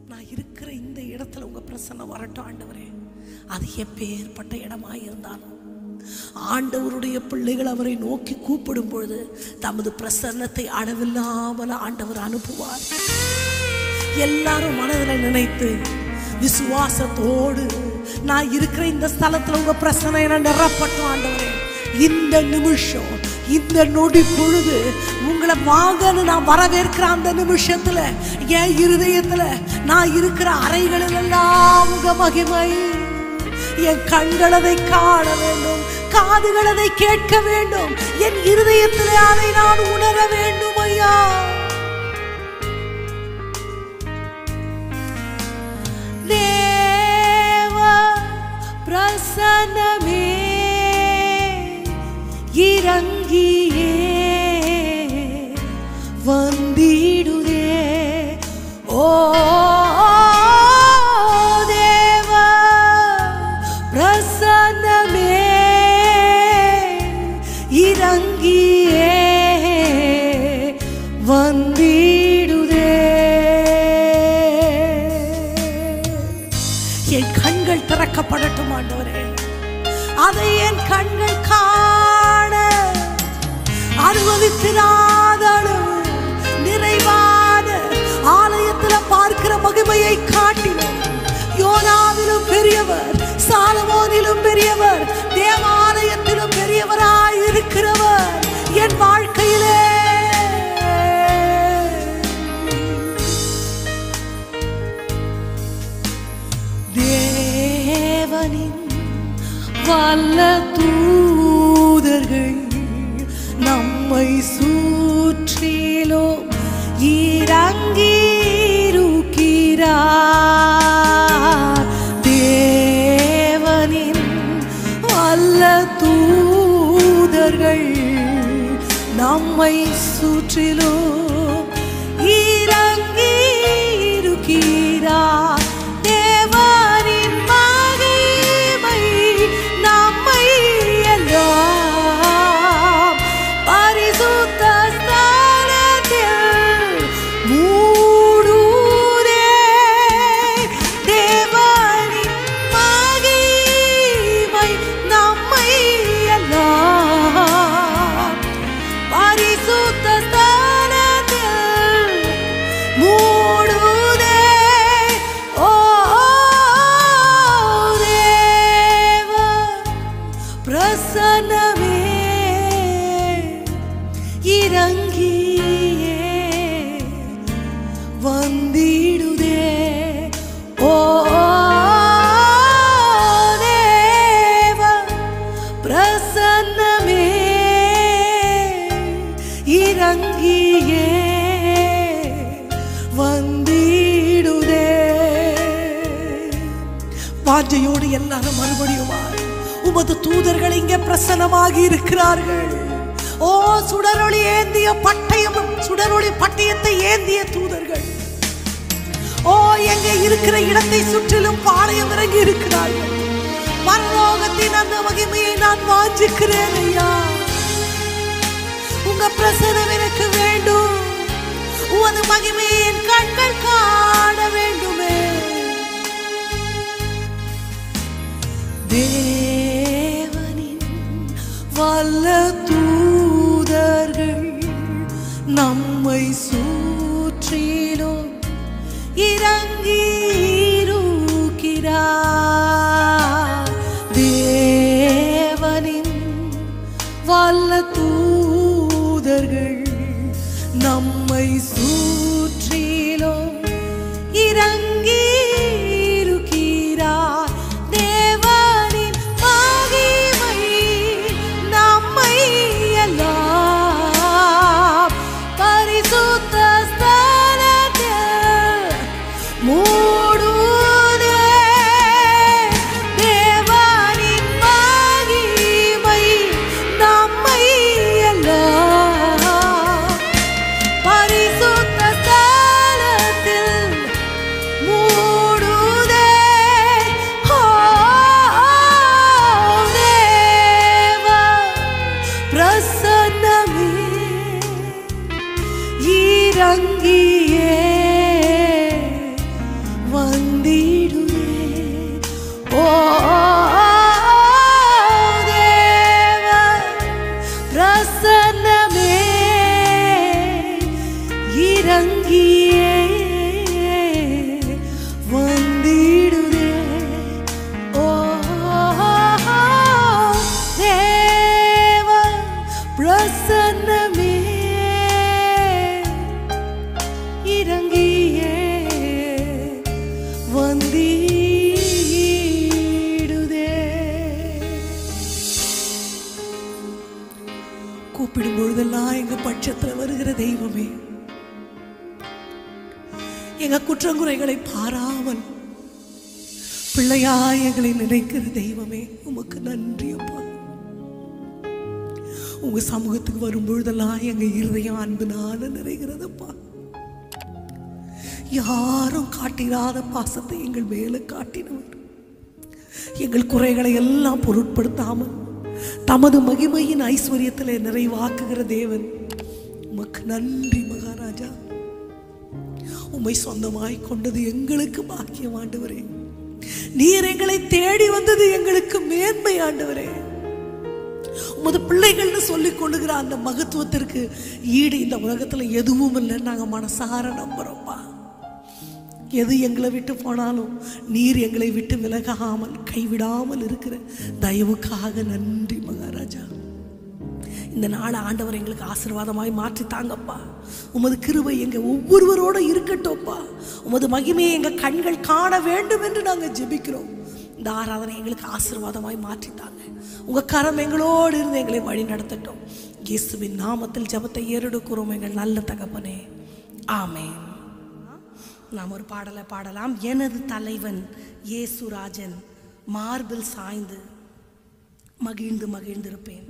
நான் இருக்கிற இந்த இடத்துல உங்க பிரசன்னம் வரட்டும் ஆண்டவரே அது எப்பேற்பட்ட இடமா இருந்தாலும் ஆண்டவருடைய பிள்ளைகள் அவரை நோக்கி கூப்பிடும் பொழுது தமது பிரசன்னத்தை அளவில்லாமல் ஆண்டவர் அனுப்புவார் எல்லாரும் மனதில் நினைத்து விசுவாசத்தோடு நான் இருக்கிற இந்த ஸ்தலத்துல உங்க பிரசனை என நிரப்பட்டும் ஆண்டவரே இந்த நிமிஷம் இந்த நொடி பொழுது உங்களை வாங்கன்னு நான் வரவேற்கிற அந்த நிமிஷத்துல என் இருதயத்துல நான் இருக்கிற அறைகளில் எல்லாம் உங்க மகிமை என் கண்கள் அதை காண வேண்டும் காதுகள் அதை கேட்க வேண்டும் என் இருதயத்திலே அதை நான் உணர வேண்டும் ஐயா தேவ பிரசன்னமே இறங்கியே வந்திடுதே ஓ தேவ பிரசன்னமே இறங்கியே வந்திடுதே என் கண்கள் திறக்கப்படட்டும் ஆண்டவரே அதை என் கண்கள் காண அனுபவித்திராத அளவு நிறைவான ஆலயத்துல பார்க்கிற மகிமையை காட்டினோம் யோனாவிலும் பெரியவர் சாலமோனிலும் பெரியவர் தேவாலயத்திலும் பெரியவராய் இருக்கிறவர் என் வாழ்க்கையிலே தேவனின் வல்ல தூதர்கள் நம்மை சுற்றிலும் இறங்கியிருக்கிறார் தேவனின் வல்ல தூதர்கள் நம்மை சுற்றிலும் இறங்கி இருக்கிறார் தேவனின் மகிமை நம்மை எல்லாம் பரிசுத்த ஸ்தலத்தில் மூடுதே தேவனின் மகிமை நம்மை எல்லாம் பரிசுத்த ஸ்தலத்தில் மூடுதே ஓ தேவ பிரசன்னமே இறங்கியே வந்திடுதே ஓ தேவ பிரசன்னமே இறங்கியே வந்திடுதே வாஞ்சையோடு எல்லாரும் மறுபடியுமாய் உமது தூதர்கள் இங்கே பிரசன்னமாகி இருக்கிறார்கள் ஓ சுடரொளி ஏந்திய பட்டயம் சுடரொளி பட்டயத்தை ஏந்திய தூதர்கள் ஓ எங்க இருக்கிற இடத்தை சுற்றிலும் பாளையம் இறங்கி இருக்கிறார்கள் பரலோகத்தின் அந்த மகிமையை நான் வாஞ்சிக்கிறேன் ஐயா உங்க பிரசனம் எனக்கு வேண்டும் உமது மகிமையை என் கண்கள் காண வேண்டுமே தேவனின் வல்ல தூதர்கள் நம்மை சுற்றிலும் இறங்கி இருக்கிறார் தேவனின் வல்ல தூதர்கள் நம்மை சுற்றிலும் இறங்கி இருக்கிறார் தேவனின் மகிமை நம்மை எல்லாம் பரிசுத்த ஸ்தலத்தில் மூடுதே தேவனின் மகிமை நம்மை எல்லாம் பரிசுத்த ஸ்தலத்தில் மூடுதே ஓ தேவ பிரசன்னமே இறங்கியே இறங்கியே வந்திடுதே ஓ தேவ பிரசன்னமே இறங்கியே வந்திடுதே கூப்பிடும் பொழுதெல்லாம் எங்க பட்சத்துல வருகிற தெய்வமே எங்க குற்றங்குறைகளை பாராமல் பிள்ளையாய் எங்களை நினைக்கிற தெய்வமே உமக்கு நன்றி அப்பா உங்க சமூகத்துக்கு வரும் பொழுதெல்லாம் எங்க இருதயம் அன்புனால நிறைகிறதப்பா யாரும் காட்டிராத பாசத்தை எங்கள் மேல காட்டினவர் எங்கள் குறைகளை எல்லாம் பொருட்படுத்தாமல் தமது மகிமையின் ஐஸ்வர்யத்திலே நிறைவாக்குகிற தேவன் உமக்கு நன்றி மகாராஜா உம்மை சொந்தமாய் கொண்டது எங்களுக்கு பாக்கியம் ஆண்டவரே நீர் எங்களை தேடி வந்தது எங்களுக்கு மேன்மை ஆண்டவரே உமது பிள்ளைகள்னு சொல்லிக் கொள்ளுகிற அந்த மகத்துவத்திற்கு ஈடு இந்த உலகத்துல எதுவும் இல்லைன்னு நாங்க மனசார நம்புறோம்ப்பா எது எங்களை விட்டு போனாலும் நீர் எங்களை விட்டு விலகாமல் கைவிடாமல் இருக்கிற தயவுக்காக நன்றி மகாராஜா இந்த நாள் ஆண்டவர் எங்களுக்கு ஆசீர்வாதமாய் மாற்றி தாங்கப்பா உமது கிருபை எங்க ஒவ்வொருவரோட இருக்கட்டும்ப்பா உமது மகிமையை எங்க கண்கள் காண வேண்டும் என்று நாங்கள் ஜெபிக்கிறோம் இந்த ஆராதனை எங்களுக்கு ஆசீர்வாதமாய் மாற்றி தாங்க உங்க கரம் எங்களோடு இருந்து எங்களை வழி நடத்தட்டும் இயேசுவின் நாமத்தில் ஜெபத்தை ஏறெடுக்கிறோம் எங்கள் நல்ல தகப்பனே ஆமென் நாம் ஒரு பாடலை பாடலாம் எனது தலைவன் இயேசுராஜன் மார்பில் சாய்ந்து மகிழ்ந்து மகிழ்ந்திருப்பேன்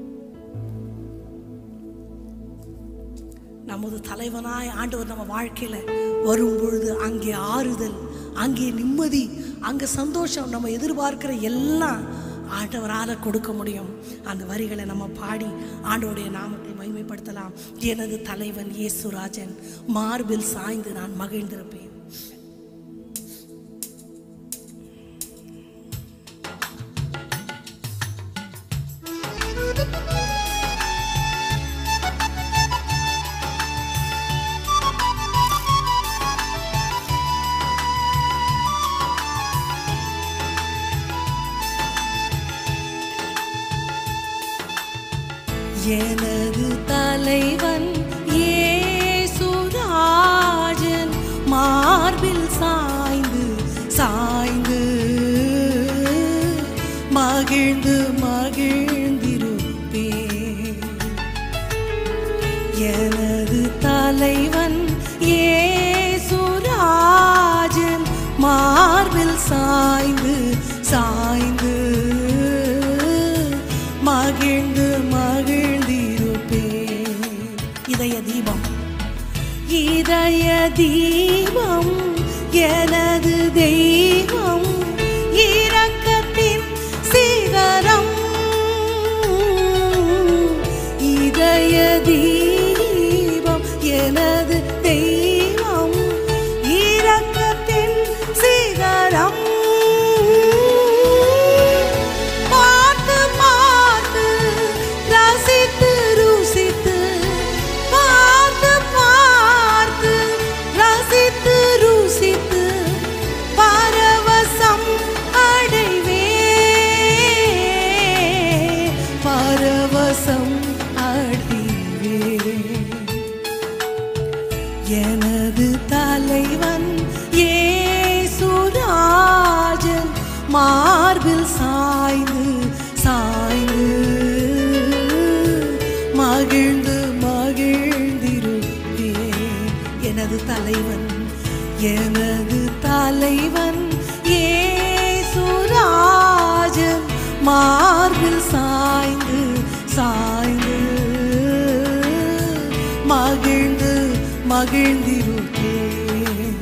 நமது தலைவனாய் ஆண்டவர் நம்ம வாழ்க்கையில வரும் பொழுது அங்கே ஆறுதல் அங்கே நிம்மதி அங்கே சந்தோஷம் நம்ம எதிர்பார்க்கிற எல்லாம் ஆண்டவரால கொடுக்க முடியும் அந்த வரிகளை நம்ம பாடி ஆண்டவருடைய நாமத்தை மகிமைப்படுத்தலாம் எனது தலைவன் இயேசுராஜன் மார்பில் சாய்ந்து நான் மகிழ்ந்திருப்பேன் எனது தலைவன் இயேசுராஜன் மார்பில் சாய்ந்து சாய்ந்து மகிழ்ந்து மகிழ்ந்திருப்பேன் எனது தலைவன் இயேசுராஜன் மார்பில் சாய்ந்து சாய்ந்து மகிழ்ந்து மகிழ்ந்திருப்பேன் இதய தீபம் இதய தீபம் எனது தெய்வம் இரக்கத்தின் சிகரம் இதய தீபம் எனது தெய்வம் இரக்கத்தின் சிகரம் பார்த்து பார்த்து ரசித்து ருசித்து பார்த்து பார்த்து ரசித்து ருசித்து பரவசம் அடைவே பரவசம் அடைவே எனது தலைவன் ஏசுராஜன் மார்பில் சாய்ந்து சாய்ந்து மகிழ்ந்து மகிழ்ந்திருப்பேன் எனது தலைவன் எனது தலைவன் ஏசுராஜன் மார்பில் சாய்ந்து சாய்ந்து மகிழ்ந்து மகிழ்ந்திருப்பேன்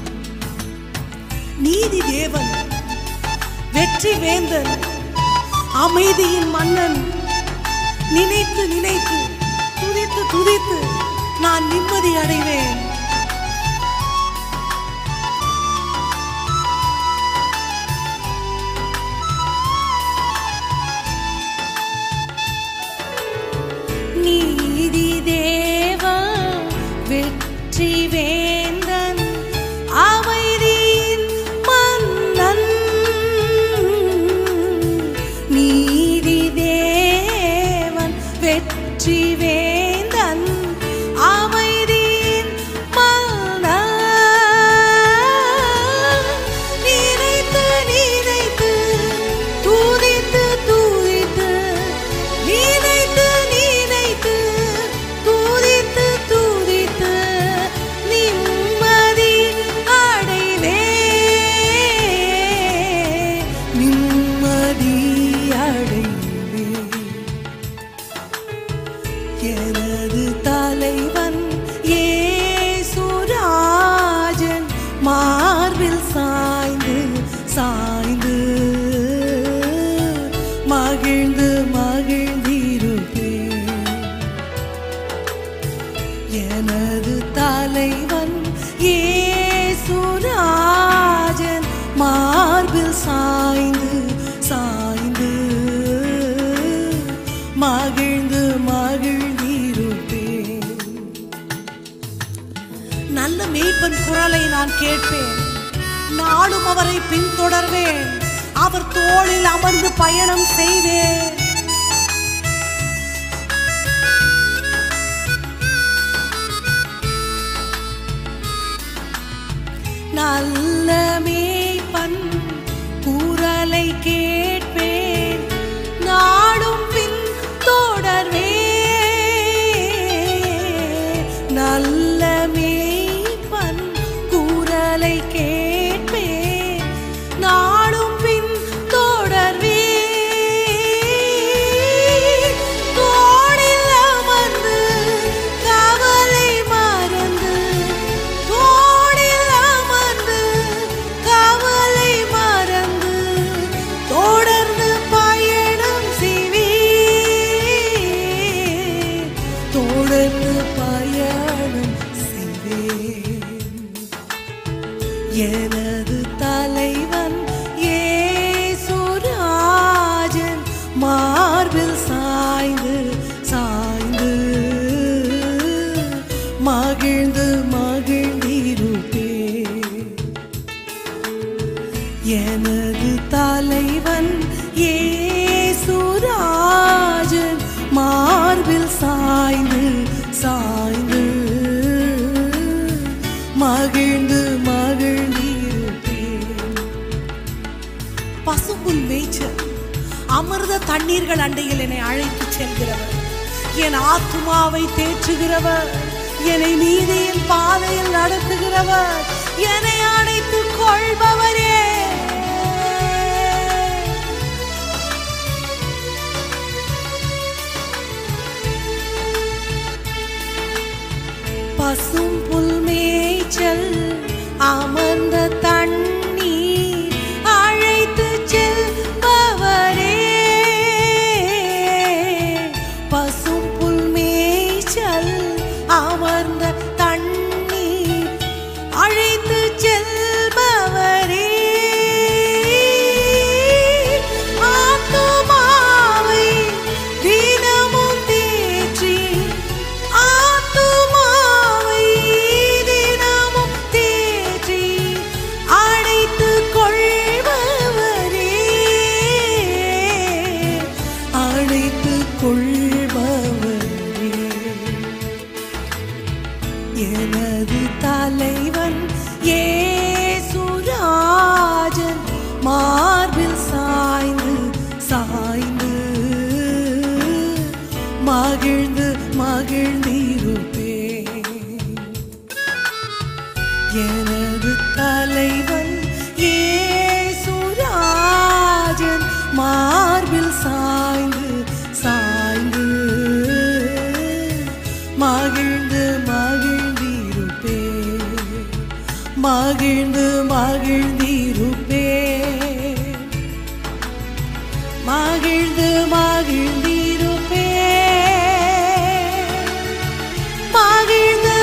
நீதி தேவன் வெற்றி வேந்தன் அமைதியின் மன்னன் நினைத்து நினைத்து துதித்து துதித்து நான் நிம்மதி அடைவேன் நீதி தேவ வெற்றி எனது தலைவன் ஏசுராஜன் மார்பில் சாய்ந்து சாய்ந்து மகிழ்ந்து மகிழ்ந்திருப்பேன் நல்ல மேய்ப்பன் குரலை நான் கேட்பேன் நாளும் அவரை பின்தொடர்வேன் அவர் தோளில் அமர்ந்து பயணம் செய்வேன் நல்ல மேய்ப்பன் குரலை கேட்பேன் நாடும் பின் தொடர்வேன் நல்ல மேய்ப்பன் குரலை கேட்பேன் நாடும் பின் தொடர்வேன் தோளில் அமர்ந்து கவலை மறந்து தோளில் அமர்ந்து கவலை மறந்து தொடர்ந்து பயணம் செய்வேன் தொடர்ந்து பயணம் செய்வேன் எனது தலைவன் ஏசுராஜன் மார்பில் சாய்ந்து சாய்ந்து மகிழ்ந்து மகிழ்ந்திருப்பேன் எனது தலைவன் ஏசுராஜன் மார்பில் சாய்ந்து சாய்ந்து மகிழ்ந்து மகிழ்ந்திருப்பேன் பசும்புல் மேய்ச்சல் அமிர்த தண்ணீர்கள் அண்டையில் என்னை அழைத்து செல்கிறவர் என் ஆத்துமாவை தேற்றுகிறவர் என்னை நீதியின் பாதையில் நடத்துகிறவர் என்னை அணைத்துக் கொள்பவரே பசும் புல் மேய்ச்சல் அமர்ந்த தண்ணீர் அழைத்து செல்பவரே பசும் புல் மேய்ச்சல் அமர்ந்த தண்ணீர் அழைத்து செல்பவரே ஆத்துமாவை தினமும் தேற்றி ஆத்துமாவை தினமும் தேற்றி அழைத்துக் கொள்பவரே அழைத்துக் கொள்பவரே எனது தலைவன் ஏசுராஜன் மார்பில் சாய்ந்து சாய்ந்து மகிழ்ந்து மகிழ்ந்திருப்பேன் எனது தலைவன் ஏசுராஜன் மார்பில் சாய்ந்து சாய்ந்து மகிழ்ந்து மகிழ்ந்திருப்பேன் மகிழ்ந்து மகிழ்ந்திருப்பேன் மகிழ்ந்து மகிழ்ந்திருப்பேன் மகிழ்ந்து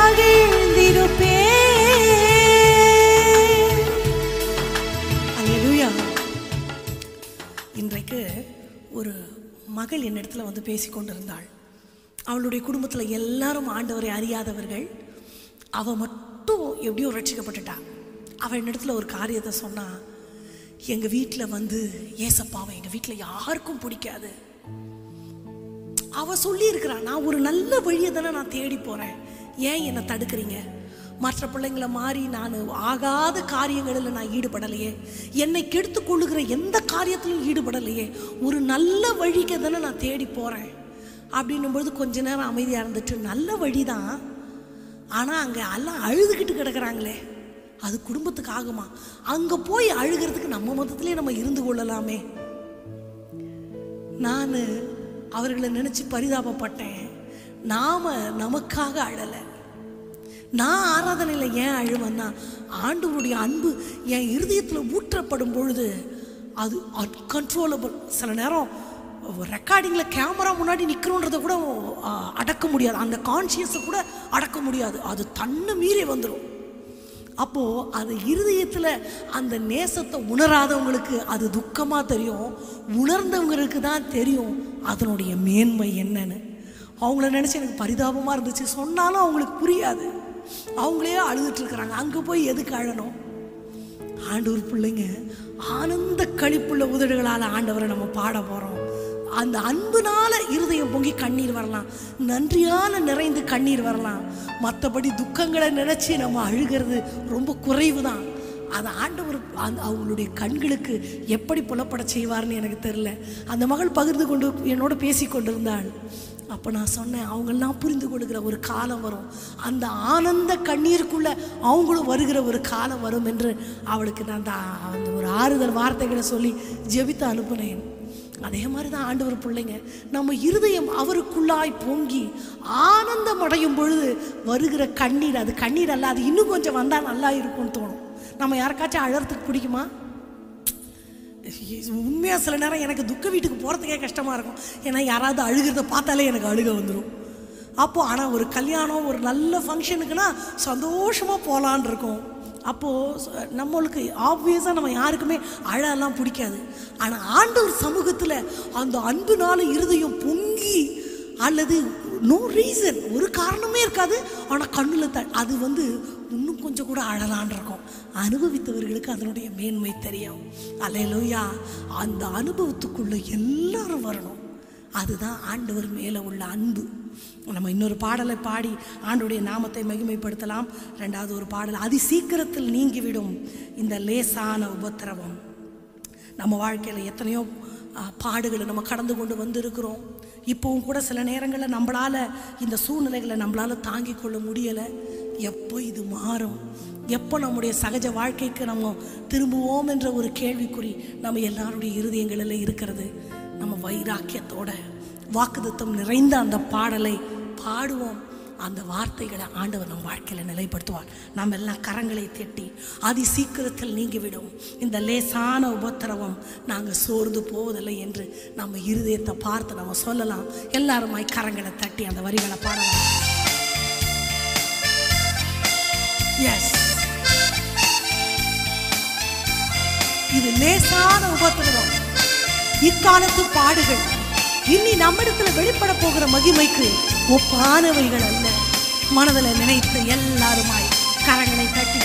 மகிழ்ந்திருப்பேன் அல்லேலூயா இன்றைக்கு ஒரு மகள் என்னிடத்துல வந்து பேசி கொண்டிருந்தாள் அவளுடைய குடும்பத்தில் எல்லாரும் ஆண்டவரை அறியாதவர்கள் அவ மட்டும் எப்படியோ ரட்சிக்கப்பட்டுட்டா அவள் என்னிடத்துல ஒரு காரியத்தை சொன்னா எங்கள் வீட்டில் வந்து ஏசப்பாவை எங்கள் வீட்டில் யாருக்கும் பிடிக்காது அவ சொல்லி நான் ஒரு நல்ல வழியை தானே நான் தேடி போறேன் ஏன் என்னை தடுக்கிறீங்க மற்ற பிள்ளைங்கள மாதிரி நான் ஆகாத காரியங்களில் நான் ஈடுபடலையே என்னை கெடுத்து கொள்ளுகிற எந்த காரியத்திலும் ஈடுபடலையே ஒரு நல்ல வழிக்கு தானே நான் தேடி போறேன் அப்படின்னும்பொழுது கொஞ்ச நேரம் அமைதியாக இருந்துட்டு நல்ல வழி தான் ஆனால் அங்கே எல்லாம் அழுதுகிட்டு கிடக்குறாங்களே அது குடும்பத்துக்கு ஆகுமா அங்கே போய் அழுகிறதுக்கு நம்ம மொத்தத்திலே நம்ம இருந்து கொள்ளலாமே நான் அவர்களை நினச்சி பரிதாபப்பட்டேன் நாம் நமக்காக அழலை நான் ஆராதனையில் ஏன் அழுவேன்னா ஆண்டவருடைய அன்பு என் இருதயத்தில் ஊற்றப்படும் பொழுது அது அன்கன்ட்ரோலபிள் சில நேரம் ரெக்கார்டிங்கில் கேமரா முன்னாடி நிற்கிறோன்றதை கூட ஆ, அடக்க முடியாது அந்த கான்ஷியஸை கூட அடக்க முடியாது அது தன்னை மீறி வந்துடும் அப்போ அது இருதயத்தில் அந்த நேசத்தை உணராதவங்களுக்கு அது துக்கமா தெரியும் உணர்ந்தவங்களுக்கு தான் தெரியும் அதனுடைய மேன்மை என்னன்னு அவங்கள நினச்சி எனக்கு பரிதாபமாக இருந்துச்சு சொன்னாலும் அவங்களுக்கு புரியாது அவங்களே அழுதுட்டு இருக்கிறாங்க அங்கே போய் எதுக்கு அழணும் ஆண்டவர் பிள்ளைங்க ஆனந்த களிப்புள்ள உதடுகளால் ஆண்டவரை நம்ம பாட போகிறோம் அந்த அன்புனால இருதயம் பொங்கி கண்ணீர் வரலாம் நன்றியால நிறைந்து கண்ணீர் வரலாம் மற்றபடி துக்கங்களை நினைச்சு நம்ம அழுகிறது ரொம்ப குறைவு தான் அது ஆண்டவர் அந்த அவங்களுடைய கண்களுக்கு எப்படி புலப்பட செய்வார்னு எனக்கு தெரியல அந்த மகள் பகிர்ந்து கொண்டு என்னோட பேசி கொண்டிருந்தாள் அப்போ நான் சொன்னேன் அவங்கெல்லாம் புரிந்து கொள்கிற ஒரு காலம் வரும் அந்த ஆனந்த கண்ணீருக்குள்ள அவங்களும் வருகிற ஒரு காலம் வரும் என்று அவளுக்கு நான் அந்த அந்த ஒரு ஆறுதல் வார்த்தைகளை சொல்லி ஜெபித்து அனுப்புனேன் அதே மாதிரி தான் ஆண்டவர் பிள்ளைங்க நம்ம இருதயம் அவருக்குள்ளாய் பொங்கி ஆனந்தம் அடையும் பொழுது வருகிற கண்ணீர் அது கண்ணீர் அல்ல அது இன்னும் கொஞ்சம் வந்தால் நல்லா இருக்கும்னு தோணும் நம்ம யாருக்காச்சும் அழறதுக்கு பிடிக்குமா உண்மையாக சில நேரம் எனக்கு துக்க வீட்டுக்கு போகிறதுக்கே கஷ்டமாக இருக்கும் ஏன்னா யாராவது அழுகிறத பார்த்தாலே எனக்கு அழுக வந்துடும் அப்போது ஆனால் ஒரு கல்யாணம் ஒரு நல்ல ஃபங்க்ஷனுக்குன்னா சந்தோஷமாக போகலான் இருக்கும் அப்போது நம்மளுக்கு ஆப்வியஸாக நம்ம யாருக்குமே அழலாம் பிடிக்காது ஆனால் ஆண்டவர் சமூகத்தில் அந்த அன்புனால இருதயம் பொங்கி அல்லது நோ ரீசன் ஒரு காரணமே இருக்காது ஆனால் கண்ணில் த அது வந்து இன்னும் கொஞ்சம் கூட அழலான் இருக்கும் அனுபவித்தவர்களுக்கு அதனுடைய மேன்மை தெரியும் அலையலோயா அந்த அனுபவத்துக்குள்ள எல்லாரும் வரணும் அதுதான் ஆண்டவர் மேலே உள்ள அன்பு நம்ம இன்னொரு பாடலை பாடி ஆண்டுடைய நாமத்தை மகிமைப்படுத்தலாம் ரெண்டாவது ஒரு பாடல் அதி சீக்கிரத்தில் நீங்கிவிடும் இந்த லேசான உபத்திரவம் நம்ம வாழ்க்கையில் எத்தனையோ ஆ, பாடுகளை நம்ம கடந்து கொண்டு வந்திருக்கிறோம் இப்போவும் கூட சில நேரங்களில் நம்மளால் இந்த சூழ்நிலைகளை நம்மளால் தாங்கிக் கொள்ள முடியலை எப்போ இது மாறும் எப்போ நம்முடைய சகஜ வாழ்க்கைக்கு நம்ம திரும்புவோம் என்ற ஒரு கேள்விக்குறி நம்ம எல்லாருடைய இருதயங்களில் இருக்கிறது நம்ம வைராக்கியத்தோட வாக்குத்தத்தம் நிறைந்த அந்த பாடலை பாடுவோம் அந்த வார்த்தைகளை ஆண்டவர் நம் வாழ்க்கையில் நிலைப்படுத்துவார் நாம் எல்லாம் கரங்களை தட்டி அதி சீக்கிரத்தில் நீங்கிவிடும் இந்த லேசான உபத்திரவம் நாங்கள் சோர்ந்து போவதில்லை என்று நம்ம இருதயத்தை பார்த்து நம்ம சொல்லலாம் எல்லாருமாய் கரங்களை தட்டி அந்த வரிகளை பாடலாம் எஸ் இது லேசான உபத்திரவம் இக்காலத்து பாடுகள் இனி நம்மிடத்துல வெளிப்பட போகிற மகிமைக்கு ஒப்பானவைகள் அல்ல மனதில் நினைத்து எல்லாருமாய் கரங்களை தட்டி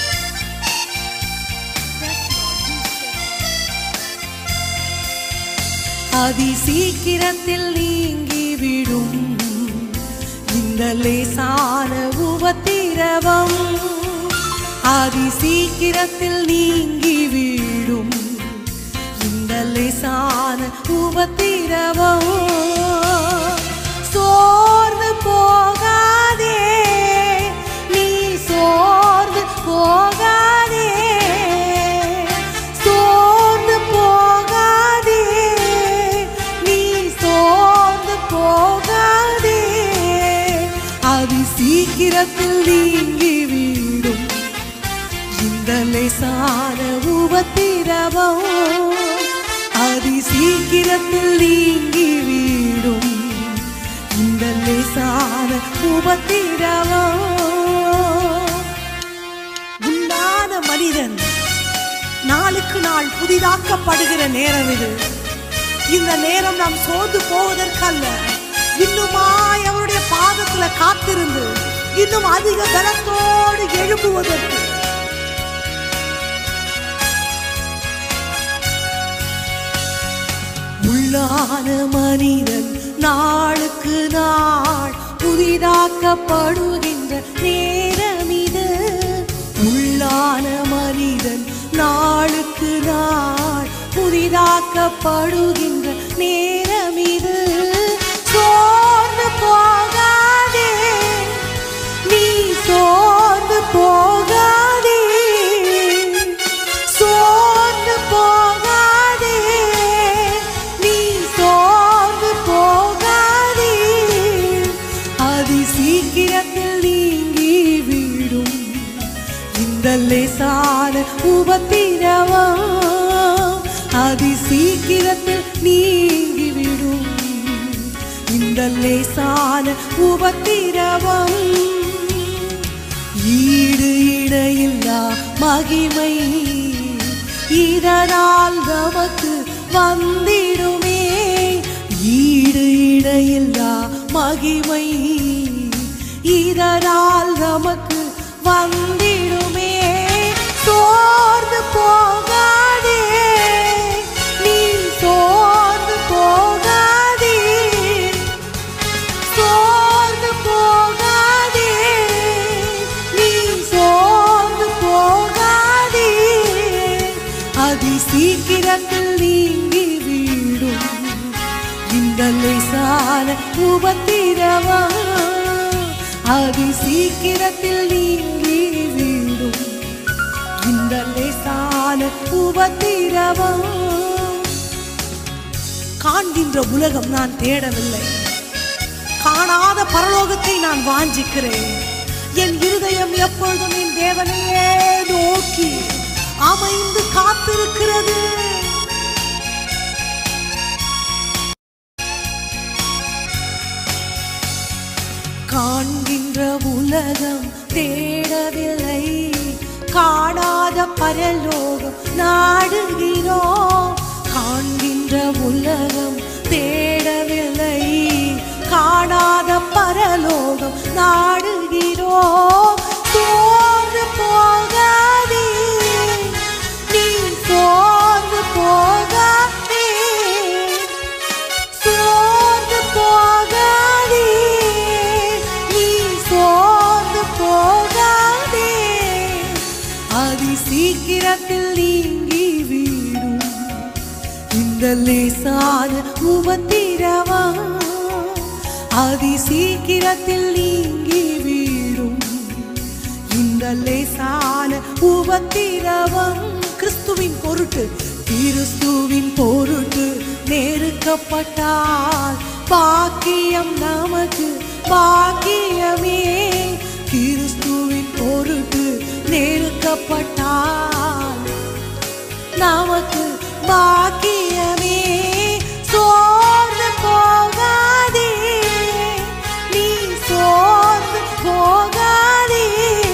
அதி சீக்கிரத்தில் நீங்கிவிடும் இந்த லேசான உபத்திரவம் அதி சீக்கிரத்தில் நீங்கிவிடும் இந்த லேசான உபத்திரவம் சோர்ந்து போகாதே நீ சோர்ந்து போகாதே சோர்ந்து போகாதே நீ சோர்ந்து போகாதே அதி சீக்கிரத்தில் நீங்கிவிடும் இந்த லேசான உபத்திரவம் அதி சீக்கிரத்தில் நீங்கிவிடும் இந்த லேசான உபத்திரவம் உண்டான மனிதன் நாளுக்கு நாள் புதிதாக்கப்படுகிற நேரம் இது இந்த நேரம் நாம் சோர்ந்து போவதற்கல்ல இன்னுமாய் அவருடைய பாதத்துல காத்திருந்து இன்னும் அதிக பலத்தோடு எழும்புவதற்கு உள்ளான மனிதன் நாளுக்கு நாள் புதிதாக்கப்படுகின்ற நேரம் இது உள்ளான மனிதன் நாளுக்கு நாள் புதிதாக்கப்படுகின்ற நேரம் இது சோர்ந்து போகாதே நீ சோர்ந்து போகாதே சோர்ந்து போகாதே நீ சோர்ந்து போகாதே அதி சீக்கிரத்தில் நீங்கி விடும் இந்த லேசான உபத்திரவம் அதி சீக்கிரத்தில் நீங்கிவிடும் இந்த லேசான உபத்திரவம் இணையில்லா மகிமை இதனால் நமக்கு வந்திடுமே ஈடு இணையில்லா மகிமை இதனால் நமக்கு வந்திடுமே சோர்ந்து போகாதே நீ சோர்ந்து போகாதே சோர்ந்து போகாதே நீ சோர்ந்து போகாதே அதி சீக்கிரத்தில் நீங்கி வீடும் இந்த லேசான உபத்திரவா அதி சீக்கிரத்தில் நீங்கி வீடும் இந்த லேசான உபத்திரவம் காண்கின்ற உலகம் நான் தேடவில்லை காணாத பரலோகத்தை நான் வாஞ்சிக்கிறேன் என் இருதயம் எப்பொழுதும் என் தேவனையே நோக்கி அமைந்து காத்திருக்கிறது காண்கின்ற உலகம் தேடவில்லை காணாத பரலோகம் நாடுகிறோம் காண்கின்ற உலகம் தேடவில்லை காணாத பரலோகம் நாடுகிறோம் சோர்ந்து போகாதே நீ சோர்ந்து போகாதே சோர்ந்து போகாதே நீ சோர்ந்து போகாதே அதி சீக்கிரத்தில் நீங்கி வீடும் இந்த லேசான உபத்திரவா அதி சீக்கிரத்தில் நீங்கி வீடும் இந்த லேசான உபத்திரவம் கிறிஸ்துவின் பொருட்டு கிறிஸ்துவின் பொருட்டு நெருக்கப்பட்டால் பாக்கியம் நமக்கு பாக்கியமே கிறிஸ்துவின் பொருட்டு நெருக்கப்பட்டால் நமக்கு பாக்கியமே சோர்ந்து போகாதே நீ சோர்ந்து போகாதே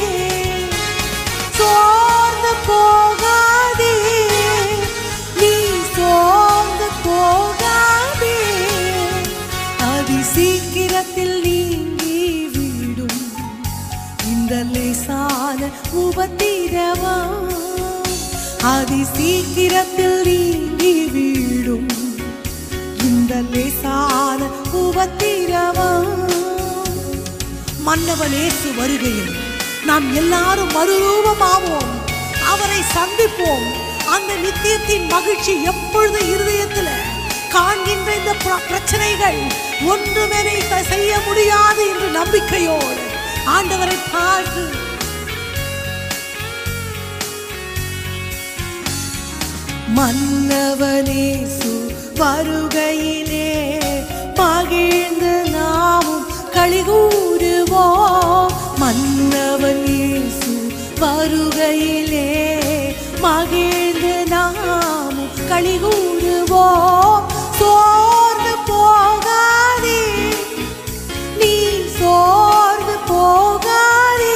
சோர்ந்து போகாதே நீ சோர்ந்து போகாதே அதி சீக்கிரத்தில் நீங்கி வீடும் இந்த லேசான உபத்திரவா அதி சீக்கிரத்தில் நீங்கி வீடும் இந்த லேசான உபத்திரவா மன்னவனேசு வருகையில் நாம் எல்லாரும் மறுரூபமாவோம் அவரை சந்திப்போம் அந்த நித்தியத்தின் மகிழ்ச்சி எப்பொழுது இருதயத்தில் காண்கின்ற இந்த பிர- பிரச்சனைகள் ஒன்றுமெனை த- செய்ய முடியாது என்று நம்பிக்கையோடு ஆண்டவரை பார்த்து மன்னவனேசு வருகையிலே மகிழ்ந்து நாமும் களிகூறுவோம் மன்னவன் இயேசு வருகையிலே மகிழ்ந்து நாமும் களிகூறுவோம் சோர்ந்து போகாதே நீ சோர்ந்து போகாதே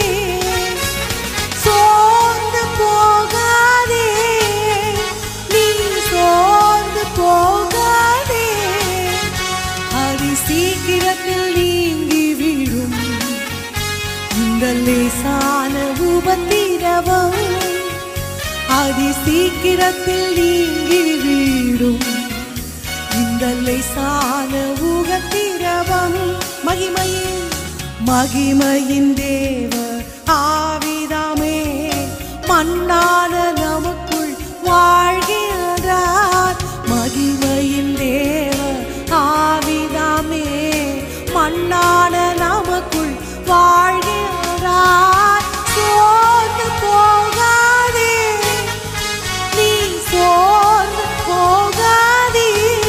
சோர்ந்து போகாதே நீ சோர்ந்து போகாதே அதி சீக்கிரத்தில் நீங்கி விடும் இந்த லேசான உபத்திரவம் அதி சீக்கிரத்தில் நீங்கி விடும் இந்த லேசான உகத்திரவம் மகிமையின் மகிமையின் தேவ ஆவிதாமே மண்ணான நமக்குள் வாழ்கிறார் மகிமையின் தேவ ஆவிதாமே மண்ணான நமக்குள் வாழ்கிறார் சோர்ந்து போகாதே நீ சோர்ந்து போகாதே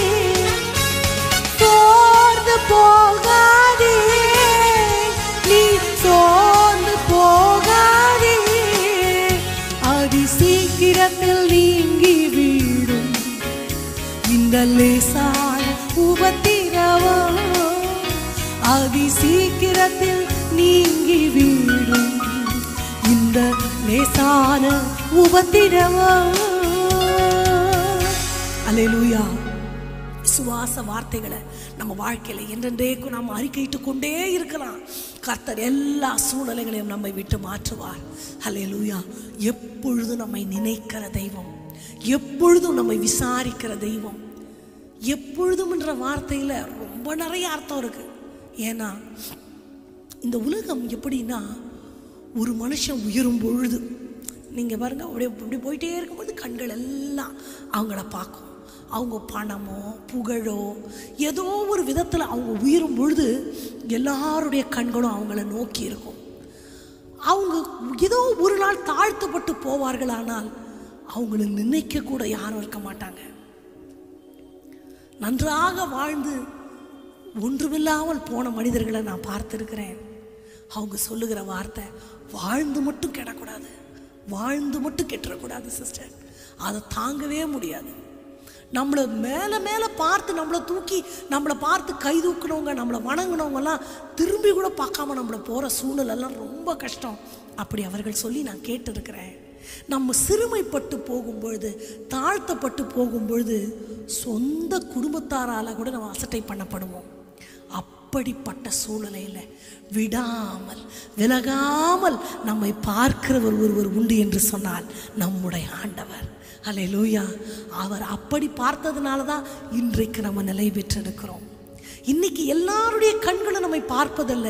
சோர்ந்து போகாதே நீ சோர்ந்து போகாதே அதி சீக்கிரத்தில் நீங்கி வீடும் இந்த லேசான உபத்திரவம் அதி சீக்கிரத்தில் நீங்கி வீடும் இந்த லேசான உபத்திரவோ அல்லேலூயா விசுவாச வார்த்தைகளை நம்ம வாழ்க்கையில என்றென்றேக்கும் நாம் அறிக்கையிட்டு கொண்டே இருக்கலாம் கர்த்தர் எல்லா சூழ்நிலைகளையும் நம்மை விட்டு மாற்றுவார் ஹalleluya எப்பொழுதும் நம்மை நினைக்கிற தெய்வம் எப்பொழுதும் நம்மை விசாரிக்கிற தெய்வம் எப்பொழுதும் என்ற வார்த்தையில ரொம்ப நிறைய அர்த்தம் இருக்கு ஏன்னா இந்த உலகம் எப்படின்னா ஒரு மனுஷன் உயரும் பொழுது நீங்கள் பாருங்க அப்படியே அப்படி போயிட்டே இருக்கும்போது கண்கள் எல்லாம் அவங்கள பார்க்கும் அவங்க பணமோ புகழோ ஏதோ ஒரு விதத்தில் அவங்க உயரும் பொழுது எல்லாருடைய கண்களும் அவங்கள நோக்கி இருக்கும் அவங்க ஏதோ ஒரு நாள் தாழ்த்தப்பட்டு போவார்கள் ஆனால் அவங்கள நினைக்க கூட யாரும் இருக்க மாட்டாங்க நன்றாக வாழ்ந்து ஒன்றுமில்லாமல் போன மனிதர்களை நான் பார்த்திருக்கிறேன் அவங்க சொல்லுகிற வார்த்தை வாழ்ந்து மட்டும் கெடக்கூடாது வாழ்ந்து மட்டும் கெட்டுறக்கூடாது சிஸ்டர் அதை தாங்கவே முடியாது நம்மளை மேலே மேலே பார்த்து நம்மளை தூக்கி நம்மளை பார்த்து கை தூக்குனவங்க நம்மளை வணங்கினவங்கலாம் திரும்பி கூட பார்க்காம நம்மளை போகிற சூழ்நிலைலாம் ரொம்ப கஷ்டம் அப்படி அவர்கள் சொல்லி நான் கேட்டிருக்கிறேன் நம்ம சிறுமைப்பட்டு போகும்பொழுது தாழ்த்தப்பட்டு போகும்பொழுது சொந்த குடும்பத்தாரால் கூட நம்ம அசட்டை பண்ணப்படுவோம் அப்படிப்பட்ட சூழ்நிலையில் விடாமல் விலகாமல் நம்மை பார்க்கிறவர் ஒருவர் உண்டு என்று சொன்னால் நம்முடைய ஆண்டவர் அல்லேலூயா அவர் அப்படி பார்த்ததுனால தான் இன்றைக்கு நம்ம நிலை பெற்றிருக்கிறோம் இன்னைக்கு எல்லாருடைய கண்களும் நம்மை பார்ப்பதல்ல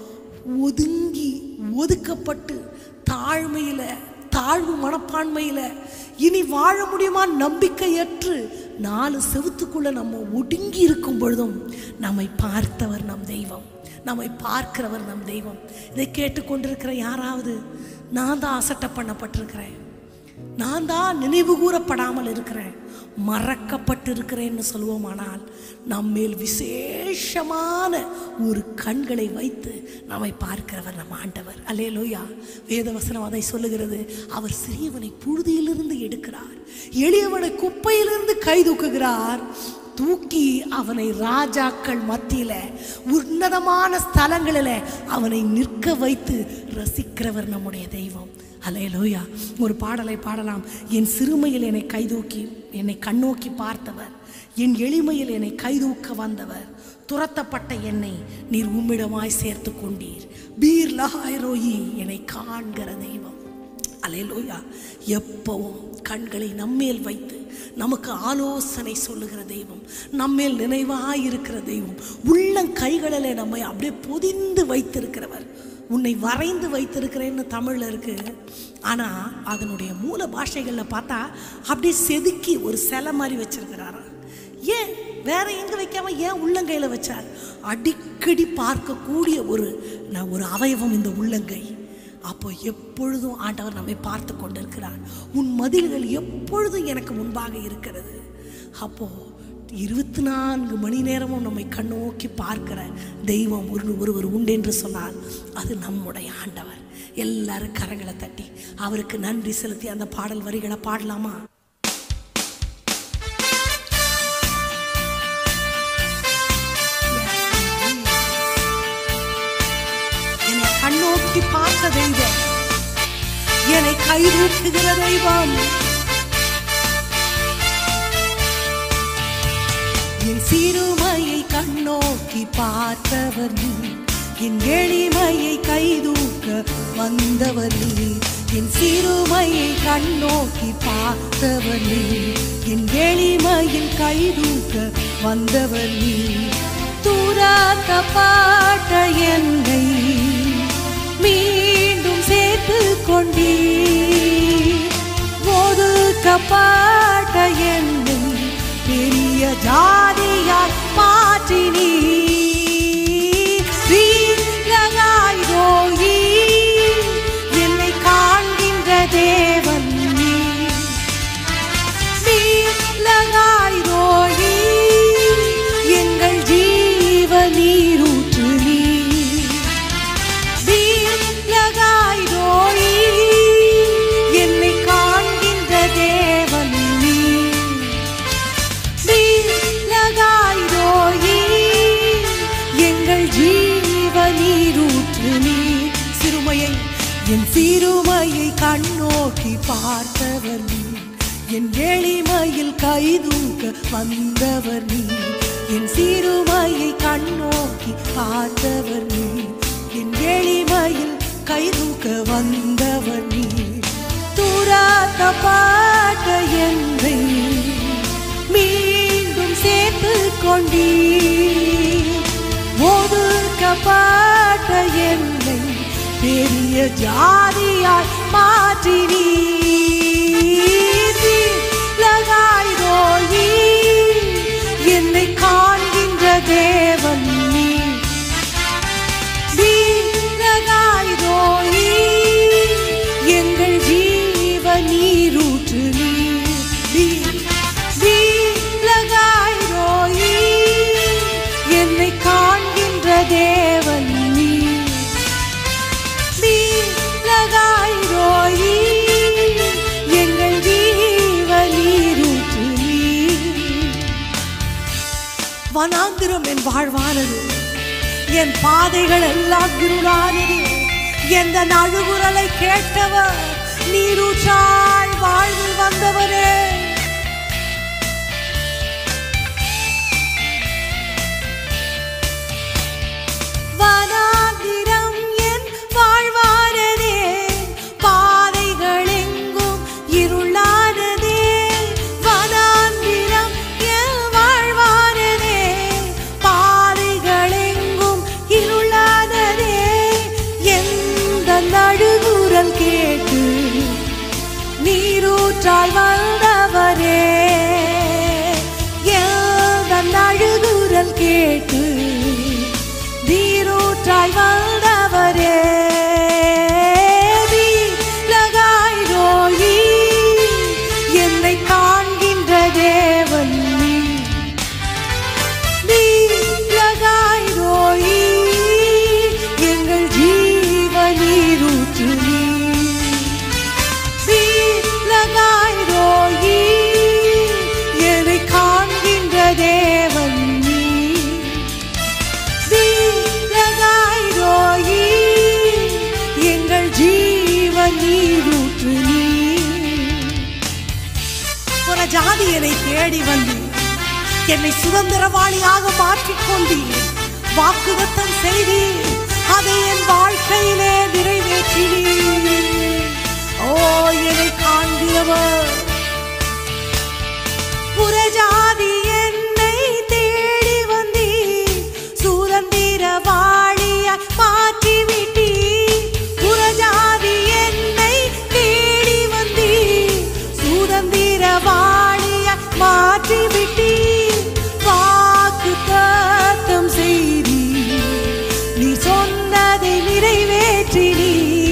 ஒதுங்கி ஒதுக்கப்பட்டு தாழ்மையில் தாழ்வு மனப்பான்மையில் இனி வாழ முடியுமா நம்பிக்கையற்று நாலு செவுத்துக்குள்ள நம்ம ஒடுங்கி இருக்கும் பொழுதும் நம்மை பார்த்தவர் நம் தெய்வம் நம்மை பார்க்கிறவர் நம் தெய்வம் இதை கேட்டுக்கொண்டிருக்கிற யாராவது நான் தான் அசட்டை பண்ணப்பட்டிருக்கிறேன் நான் தான் நினைவு கூறப்படாமல் இருக்கிறேன் மறக்கப்பட்டு இருக்கிறேன்னு சொல்லுவோமானால் நம்மேல் விசேஷமான ஒரு கண்களை வைத்து நம்மை பார்க்கிறவர் நம் ஆண்டவர் அல்லேலூயா வேதவசனம் அதை சொல்லுகிறது அவர் சிறியவனை புழுதியிலிருந்து எடுக்கிறார் எளியவனை குப்பையிலிருந்து கை தூக்குகிறார் தூக்கி அவனை ராஜாக்கள் மத்தியில உன்னதமான ஸ்தலங்களில் அவனை நிற்க வைத்து ரசிக்கிறவர் நம்முடைய தெய்வம் அலையலோயா ஒரு பாடலை பாடலாம் என் சிறுமையில் என்னை கைதூக்கி என்னை கண்ணோக்கி பார்த்தவர் என் எளிமையில் என்னை கைதூக்க வந்தவர் துரத்தப்பட்ட என்னை நீர் உம்மிடமாய் சேர்த்து கொண்டீர் பீர் லஹாய்ரோயி என்னை காண்கிற தெய்வம் அலையலோயா எப்பவும் கண்களை நம்மேல் வைத்து நமக்கு ஆலோசனை சொல்லுகிற தெய்வம் நம்மேல் நினைவாய் இருக்கிற தெய்வம் உள்ளங்கைகளிலே நம்மை அப்படியே பொதிந்து வைத்திருக்கிறவர் உன்னை வரைந்து வைத்திருக்கிறேன்னு தமிழில் இருக்கு ஆனால் அதனுடைய மூல பாஷைகளில் பார்த்தா அப்படியே செதுக்கி ஒரு சிலை மாதிரி வச்சிருக்கிறாராம் ஏன் வேற எங்க வைக்காம ஏன் உள்ளங்கையில் வச்சார் அடிக்கடி பார்க்கக்கூடிய ஒரு ந- ஒரு அவயவம் இந்த உள்ளங்கை அப்போ எப்பொழுதும் ஆண்டவர் நம்மை பார்த்து கொண்டிருக்கிறார் உன் மதில்கள் எப்பொழுதும் எனக்கு முன்பாக இருக்கிறது அப்போ இருபத்தி நான்கு மணி நேரமும் நம்மை கண்ணோக்கி பார்க்கிற தெய்வம் ஒரு ஒருவர் உண்டு என்று சொன்னால் அது நம்முடைய ஆண்டவர் எல்லாரும் கரங்களை தட்டி அவருக்கு நன்றி செலுத்தி அந்த பாடல் வரிகளை பாடலாமா என்னை கண்ணோக்கி பார்த்த தெய்வம் என்னை கைதூக்குகிற தெய்வம் என் சிறுமையை கண்ணோக்கி பார்த்தவர் நீ என் எளிமையை கைதூக்க வந்தவர் நீ என் சிறுமையை கண்ணோக்கி பார்த்தவர் நீ என் எளிமையில் கைதூக்க வந்தவர் நீ துராக்கப்பட்ட என்னை மீண்டும் சேர்த்து கொண்டீ ஒதுக்கப்பட்ட என்னை பெரிய ஜாதியாய் மாற்றினீ வீரனாய் ரோகி என்னை காண்கின்ற தேவன் நீ வீரனாய் ரோகி எங்கள் ஜீவ நீரூற்று நீ வீரனாய் ரோகி என்னை காண்கின்ற தேவன் நீ வீரனாய் ரோகி என் சிறுமையை கண்ணோக்கி பார்த்தவர் நீ என் எளிமையில் கைதூக்க வந்தவர் நீ என் சிறுமையை கண்ணோக்கி பார்த்தவர் நீ என் எளிமையில் கைதூக்க வந்தவர் நீ துராத்தப்பட்ட என்னை மீண்டும் சேர்த்து கொண்டீ ஒதுக்கப்பட்ட என்னை பெரிய ஜாதியாய் மாற்றினீ லகாய்தோயி என்னை காண்கின்ற தேவன் நீ வீரகாய்தோயி எங்கள் ஜீவ நீரூற்று நீ வீ- வீரகாய்தோயி என்னை காண்கின்ற தேவன் நீ வீரகாய்தோயி எங்கள் ஜீவ நீரூற்று நீ வனாந்திரம் என் வாழ்வானது என் பாதைகள் எல்லாம் இருளானது எந்த நழுகுரலை கேட்டவர் நீரூற்றாய் வாழ்வில் வந்தவரே வனாந்திரம் என் வாழ்வானதே பாதைகள் எங்கும் இருளானதே வனாந்திரம் என் வாழ்வானதே பாதைகள் எங்கும் இருளானதே எந்த நடுகுரல் கேட்டு நீரூற்றாய் வந்தவரே எந்த நடுகுரல் கேட்டு நீரூற்றாய் வந்தவரே லகாய்ரோயி என்னை காண்கின்ற தேவன் நீ நீலகாய்ரோயி எங்கள் ஜீவ நீரூற்று நீ நீலகாய்ரோயி என்னை காண்கின்ற தேவன் நீ நீலகாய்ரோயி எங்கள் ஜீவ நீரூற்று நீ புற ஜாதி என்னை தேடி வந்து என்னை சுதந்திரவாளியாக மாற்றிக்கொண்டு வாக்குதத்தம் செய்தி அதை என் வாழ்க்கையிலே நிறைவேற்றினீ ஓ என்னை காண்கிறவர் புறஜாதி என்னை தேடி வந்தீ சுதந்திரவாளியாய் மாற்றிவிட்டீ புறஜாதி என்னை தேடி வந்தீ சுதந்திரவாளியாய் மாற்றிவிட்டீ வாக்கு தத்தம் செய்தி நீ சொன்னதை நிறைவேற்றினீ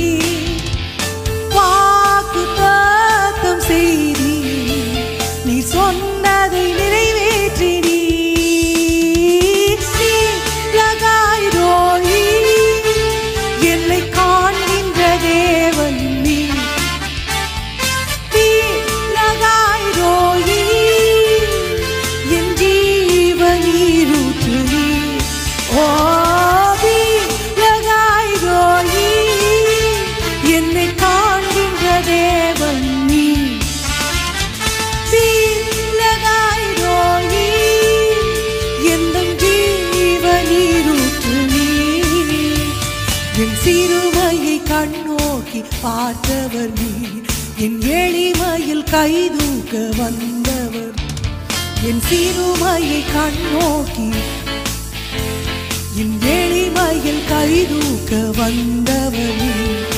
வாக்கு தத்தம் செய்தி நீ சொன்னதை நிறைவேற்றினீ நீ லகாய்ரோயி என்னை காண்கின்ற தேவன் நீ நீ லகாய்ரோயி என் ஜீவ நீரூற்று நீ ஓ நீ லகாய்ரோயி என்னை காண்கின்ற தேவன் நீ நீலகாய்ரோயி எந்தன் ஜீவ நீரூற்று நீ என் சிறுமையை கண்ணோக்கி பார்த்தவர் நீ என் எளிமையில் கைதூக்க வந்தவர் என் சிறுமையை கண்ணோக்கி என் எளிமையில் கைதூக்க வந்தவர் நீ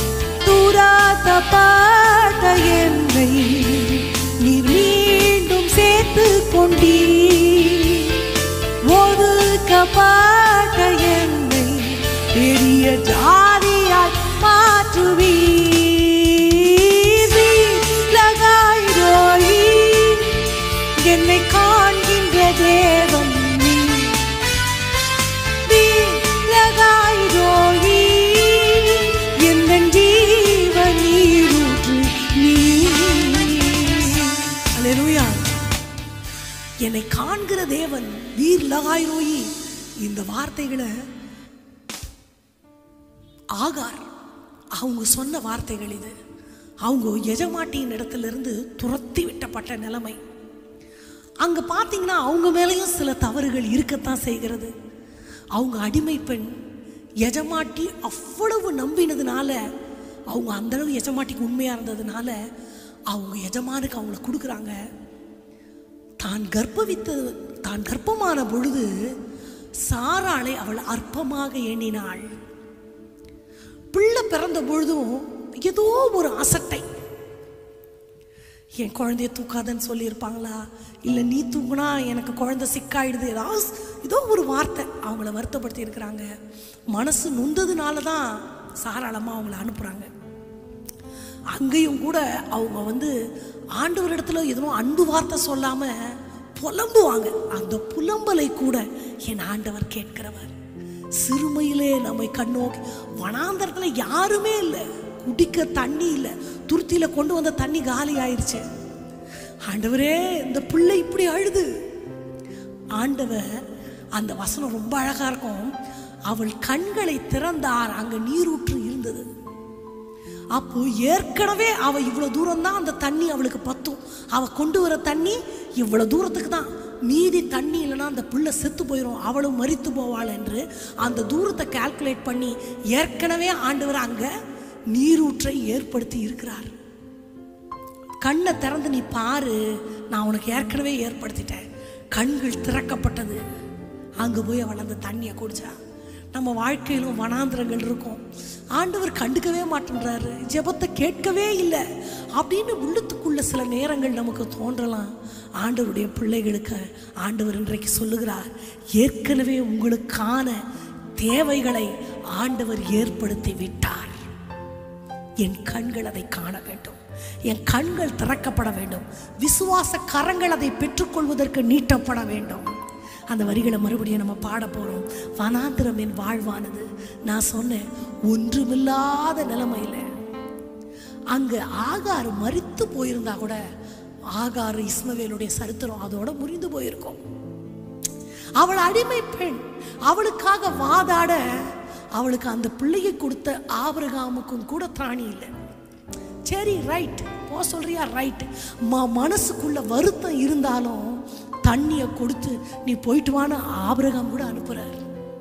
துராத்தப்பட்ட என்னை நீர் மீண்டும் சேர்த்து கொண்டீ ஒதுக்கப்பட்ட என்னை பெரிய ஜாதியாய் மாற்றுவீ லகாய்ரோயி என்னை காண்கின்ற தேவன் நீ நீலகாய்ரோயி எந்தன் ஜீவ நீரூற்று நீ அல்லேலூயா என்னை காண்கிற தேவன் வீர் லகாய்ரோயி இந்த வார்த்தைகளை ஆகார் அவங்க சொன்ன வார்த்தைகள் இது அவங்க எஜமாட்டியின் இடத்திலிருந்து துரத்தி விட்டப்பட்ட நிலைமை அங்க பார்த்தீங்கன்னா அவங்க மேலேயும் சில தவறுகள் இருக்கத்தான் செய்கிறது அவங்க அடிமை பெண் எஜமாட்டி அவ்வளவு நம்பினதுனால அவங்க அந்த அளவு எஜமாட்டிக்கு உண்மையா இருந்ததுனால அவங்க எஜமானுக்கு அவங்கள கொடுக்குறாங்க தான் கர்ப்பவித்த தான் கர்ப்பமான பொழுது சாராளை அவள் அற்பமாக எண்ணினாள் பிள்ளை பிறந்த பொழுதும் ஏதோ ஒரு அசட்டை என் குழந்தைய தூக்காதன்னு சொல்லியிருப்பாங்களா இல்லை நீ தூக்குனா எனக்கு குழந்தை சிக்காயிடுது ஏதாவது ஏதோ ஒரு வார்த்தை அவங்கள வருத்தப்படுத்தி இருக்கிறாங்க மனசு நொந்ததுனால தான் சாராளமாக அவங்கள அனுப்புகிறாங்க அங்கேயும் கூட அவங்க வந்து ஆண்டவரிடத்துல எதுவும் அன்பு வார்த்தை சொல்லாம புலம்புவாங்க அந்த புலம்பலை கூட என் ஆண்டவர் கேட்கிறவர் சிறுமையிலே நம்மை கண்ணோக்கி வனாந்தரத்துல யாருமே இல்லை குடிக்க தண்ணி இல்லை துருத்தியில கொண்டு வந்த தண்ணி காலி ஆயிருச்சு ஆண்டவரே இந்த பிள்ளை இப்படி அழுது ஆண்டவர் அந்த வசனம் ரொம்ப அழகா இருக்கும் அவள் கண்களை திறந்தார் அங்க நீரூற்று இருந்தது அப்போ ஏற்கனவே அவ இவ்வளவு தூரம் தான் அந்த தண்ணி அவளுக்கு பத்தும் அவ கொண்டு வர தண்ணி இவ்வளவு தூரத்துக்கு தான் மீதி தண்ணி இல்லைன்னா அந்த பிள்ளை செத்து போயிடும் அவளும் மரித்து போவாள் என்று அந்த தூரத்தை கால்குலேட் பண்ணி ஏற்கனவே ஆண்டவர் அங்க நீரூற்றை ஏற்படுத்தி இருக்கிறார் கண்ணை திறந்து நீ பாரு நான் உனக்கு ஏற்கனவே ஏற்படுத்திட்டேன் கண்கள் திறக்கப்பட்டது அங்க போய் அவள் அந்த தண்ணியை குடிச்சா நம்ம வாழ்க்கையிலும் வனாந்திரங்கள் இருக்கும் ஆண்டவர் கண்டுக்கவே மாட்டேன்றாரு ஜெபத்தை கேட்கவே இல்லை அப்படின்னு உள்ளத்துக்குள்ள சில நேரங்கள் நமக்கு தோன்றலாம் ஆண்டவருடைய பிள்ளைகளுக்கு ஆண்டவர் இன்றைக்கு சொல்லுகிறார் ஏற்கனவே உங்களுக்கான தேவைகளை ஆண்டவர் ஏற்படுத்தி விட்டார் என் கண்கள் அதை காண வேண்டும் என் கண்கள் திறக்கப்பட வேண்டும் விசுவாச கரங்கள் அதை பெற்றுக்கொள்வதற்கு நீட்டப்பட வேண்டும் அந்த வரிகளை மறுபடியும் நம்ம பாட போறோம் வனாந்திரம் என் வாழ்வானது நான் சொன்னேன் ஒன்றுமில்லாத நிலைமையில அங்க ஆகார் மரித்து போயிருந்தா கூட ஆகார் இஸ்மவேலுடைய சரித்திரம் அதோட முறிந்து போயிருக்கும் அவள் அடிமை பெண் அவளுக்காக வாதாட அவளுக்கு அந்த பிள்ளையை கொடுத்த ஆபிரகாமுக்கும் கூட திராணி இல்லை சரி ரைட் போ சொல்றியா ரைட் ம மனசுக்குள்ள வருத்தம் இருந்தாலும் தண்ணியை கொடுத்து நீ போயிட்டு வான்னு ஆபிரகாம் கூட அனுப்புறார்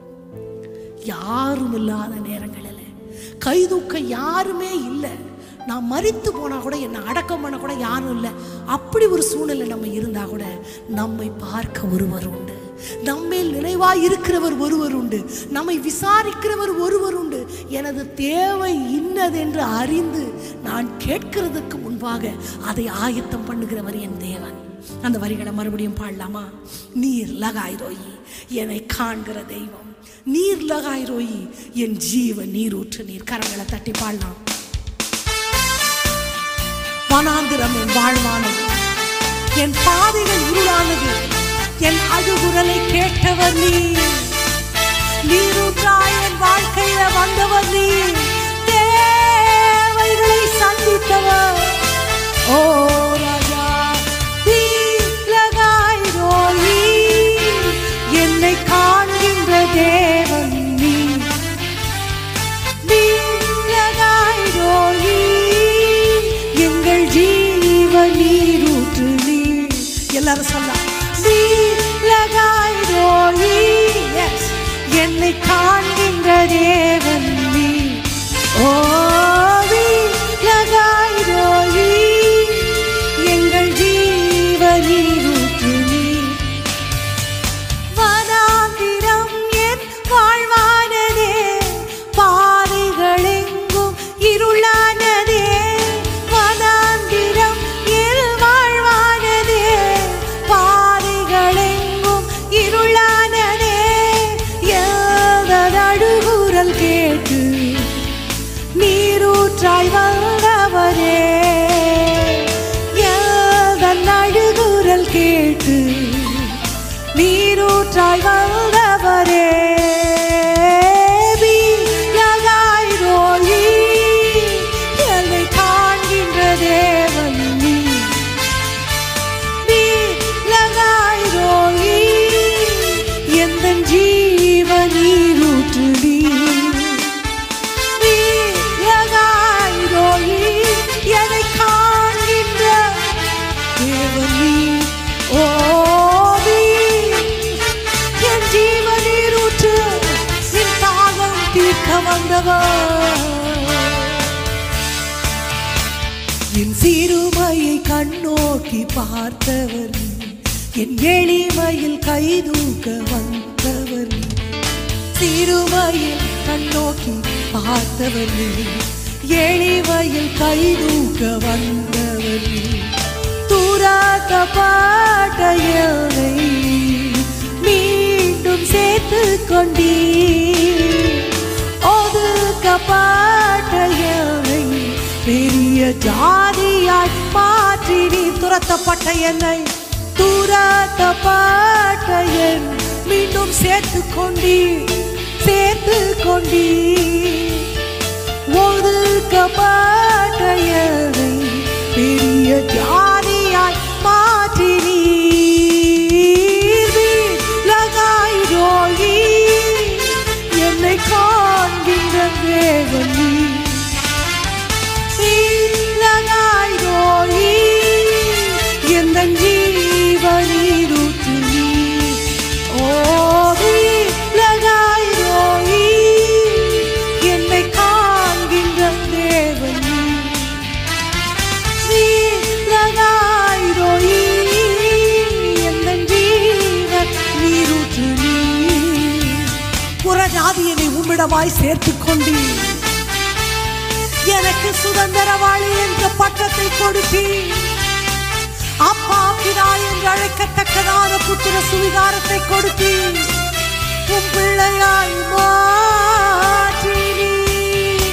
யாரும் இல்லாத நேரங்களில் கைதூக்க யாருமே இல்லை நான் மரித்து போனா கூட என்னை அடக்கம் பண்ண கூட யாரும் இல்லை அப்படி ஒரு சூழ்நிலை நம்ம இருந்தா கூட நம்மை பார்க்க ஒருவர் உண்டு நம்மேல் நினைவாய் இருக்கிறவர் ஒருவர் உண்டு நம்மை விசாரிக்கிறவர் ஒருவர் உண்டு எனது தேவை இன்னதென்று அறிந்து நான் கேட்கிறதுக்கு முன்பாக அதை ஆயத்தம் பண்ணுகிறவர் என் தேவன் அந்த வரிகளை மறுபடியும் பாடலாமா நீர் லகாய் ரோயி என்னை காண்கிற தெய்வம் நீர் லகாய் ரோயி என் ஜீவ நீரூற்று நீர் கரங்களை தட்டி பாடலாம் வனாந்திரம் என் வாழ்வானது என் பாதைகள் இருளானது என் அழுகுரலை கேட்டவர் நீ நீரூற்றாய் என் வாழ்க்கையில வந்தவர் நீ தேவைகளை சந்தித்தவர் ஓ ராஜா தீலகாய் ரோயி என்னை காண்கின்ற தேவன் நீ நீலகாய் ரோயி எங்கள் ஜீவ நீரூற்று நீ எல்லாரும் சொல்லலாம் நீலகாய் ரோயி Yes. என்னை காண்கின்ற தேவன் நீ ஓ நீலகாய் ரோயி எங்கள் ஜீவ நீரூற்று நீ வனாந்திரம் என் வாழ்வானதே பாதைகள் எங்கும் இருளானதே வனாந்திரம் என் வாழ்வானதே பாதைகள் எங்கும் இருளானதே எவரடுகுரல் கேட்டு நீ என் சிறுமையை கண்ணோக்கி பார்த்தவர் நீ. என் எளிமையில் கைதூக்க வந்தவர் நீ. சிறுமையில் கண்ணோக்கி பார்த்தவர் நீ. எளிமையில் கைதூக்க வந்தவர் நீ. துராக்கப்பட்ட என்னை மீண்டும் சேர்த்து கொண்டீர் ஒதுக்கப்பட்ட என்னை பெரிய ஜாதியாய் மாற்றி நீ துரத்தப்பட்ட என்னை துரத்தப்பட்ட என் மீண்டும் சேர்த்து கொண்டீர் சேர்த்து கொண்டீர் ஒதுக்கப்பட்ட என்னை பெரிய ஜாதியாய் மாற்றி நீர் லகாயிரோயி என்னை காண்கின்ற தேவன் நீர் லகாயிரோயி எந்த ஜீவனீரூற்று நீர் ஓதி லகாயிரோயி என்னை காண்கின்ற தேவன் நீர் நீலகாயிரோயி எந்தன் ஜீவன் நீரூற்று நீர். புறஜாதியனை உம்மிடமாய் சேர்த்துக் கொண்டீர் எனக்கு சுதந்திரவாளி என்ற பட்டத்தை கொடுத்தீர் அப்பா பிதா என்று அழைக்கத்தக்கதான புத்திர சுவிகாரத்தை கொடுத்தீர் உம் பிள்ளையாய் மாற்றினீர்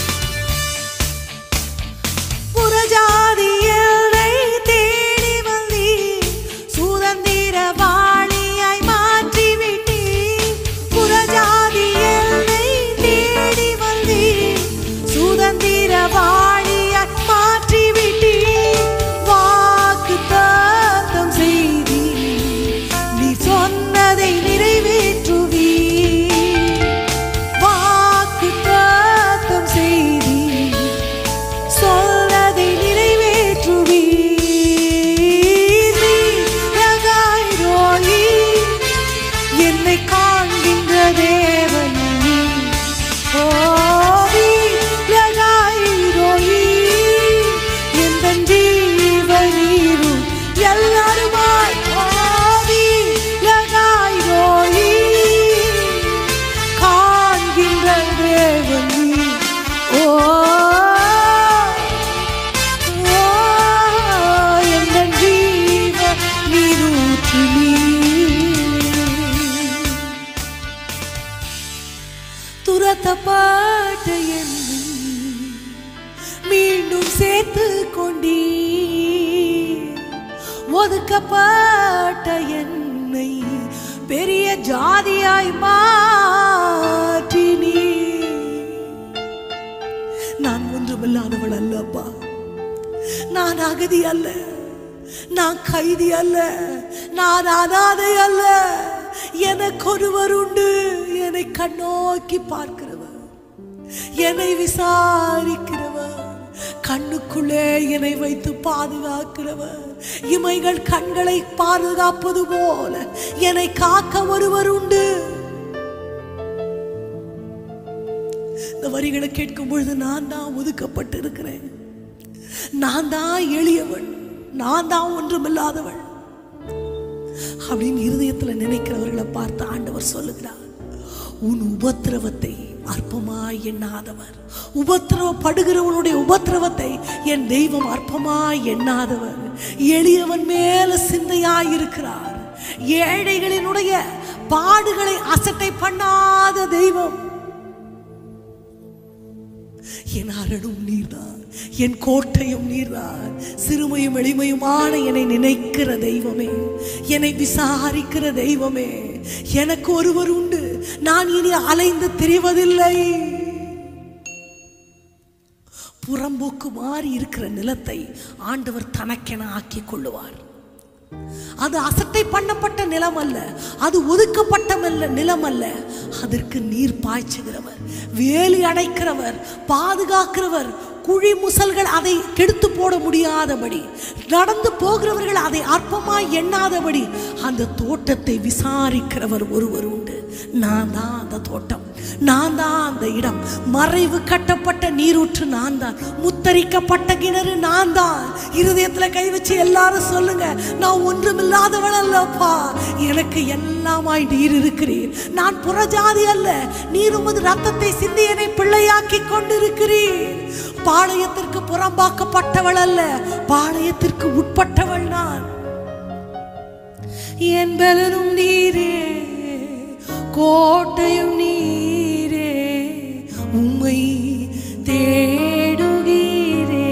புறஜாதியரை தேடி வந்தீர் சுதந்திரவாளியாய் மாற்றிவிட்டீர் புறஜாதியரை தேடி வந்தீர் சுதந்திரவாளியாய் மாற்றிவிட்டீர் வாக்கு தத்தம் செய்தீர் நீ சொன்னதை நிறைவேற்றுவீர் வாக்கு தத்தம் செய்தீர் சொல்லதை நிறைவேற்றுவீர் நீலகாயிரோயி என்னை காண்கின்ற தேவனே ஓ நீலகாயிரோயி எந்தன் ஜீவனீரும் எல்லாருமாய் ஓ நீலகாயிரோயி காண்கின்ற தேவனே ஓ ஓ, எந்தன் ஜீவ நீரூற்று நீர். துரத்தப்பட்ட என்னை மீண்டும் சேர்த்து கொண்டீர் ஒதுக்கப்பட்ட என்னை பெரிய ஜாதியாய் மாற்றினீர் நான் ஒன்றுமில்லாதவள் அல்லப்பா நான் அகதி அல்ல நான் கைதி அல்ல நான் அனாதை அல்ல எனக்கு ஒருவர் உண்டு என்னை கண்ணோக்கி பார்க்கிறவர் என்னை விசாரிக்கிறவர் கண்ணுக்குள்ளே என்னை வைத்து பாதுகாக்கிறவர் இமைகள் கண்களை பாதுகாப்பது போல என்னை காக்க ஒருவர் உண்டு இந்த வரிகளை கேட்கும் பொழுது நான் தான் ஒதுக்கப்பட்டு இருக்கிறேன் நான் தான் எளியவள் நான் தான் ஒன்றுமில்லாதவள் அப்படின்னு இருதயத்துல நினைக்கிறவர்களை பார்த்து ஆண்டவர் சொல்லுகிறார் உன் உபத்திரவத்தை அற்பமாய் எண்ணாதவர் உபத்திரவப்படுகிறவனுடைய உபத்திரவத்தை என் தெய்வம் அற்பமாய் எண்ணாதவர் எளியவன் மேல சிந்தையாய் இருக்கிறார் ஏழைகளினுடைய பாடுகளை அசட்டை பண்ணாத தெய்வம் என் அரணும் நீர்தான் என் கோட்டையும் நீர்தான் சிறுமையும் எளிமையுமான என்னை நினைக்கிற தெய்வமே என்னை விசாரிக்கிற தெய்வமே எனக்கு ஒருவர் உண்டு நான் இனி அலைந்து திரிவதில்லை புறம்போக்கு மாறி இருக்கிற நிலத்தை ஆண்டவர் தனக்கென ஆக்கிக் கொள்ளுவார் அது அசட்டை பண்ணப்பட்ட நிலம் அல்ல அது ஒதுக்கப்பட்ட மெல்ல- நிலம் அல்ல அதற்கு நீர் பாய்ச்சுகிறவர் வேலி அடைக்கிறவர் பாதுகாக்கிறவர் குழி முசல்கள் அதை கெடுத்து போட முடியாதபடி நடந்து போகிறவர்கள் அதை அற்பமாய் எண்ணாதபடி அந்த தோட்டத்தை விசாரிக்கிறவர் ஒருவர் உண்டு நான் தான் அந்த தோட்டம் நான் தான் அந்த இடம் மறைவு கட்டப்பட்ட நீரூற்று நான் தான் முத்தரிக்கப்பட்ட கிணறு நான் தான் இருதயத்துல கை வச்சு எல்லாரும் சொல்லுங்க நான் ஒன்றுமில்லாதவள் அல்லப்பா எனக்கு எல்லாமாய் நீர் இருக்கிறீர் நான் புறஜாதி அல்ல நீர் உமது ரத்தத்தை சிந்தி என்னை பிள்ளையாக்கி கொண்டிருக்கிறீர் பாளையத்திற்கு புறம்பாக்கப்பட்டவள் அல்ல பாளையத்திற்கு உட்பட்டவள் நான் என் பலனும் நீரே கோட்டையும் நீரே உம்மை தேடுகிறே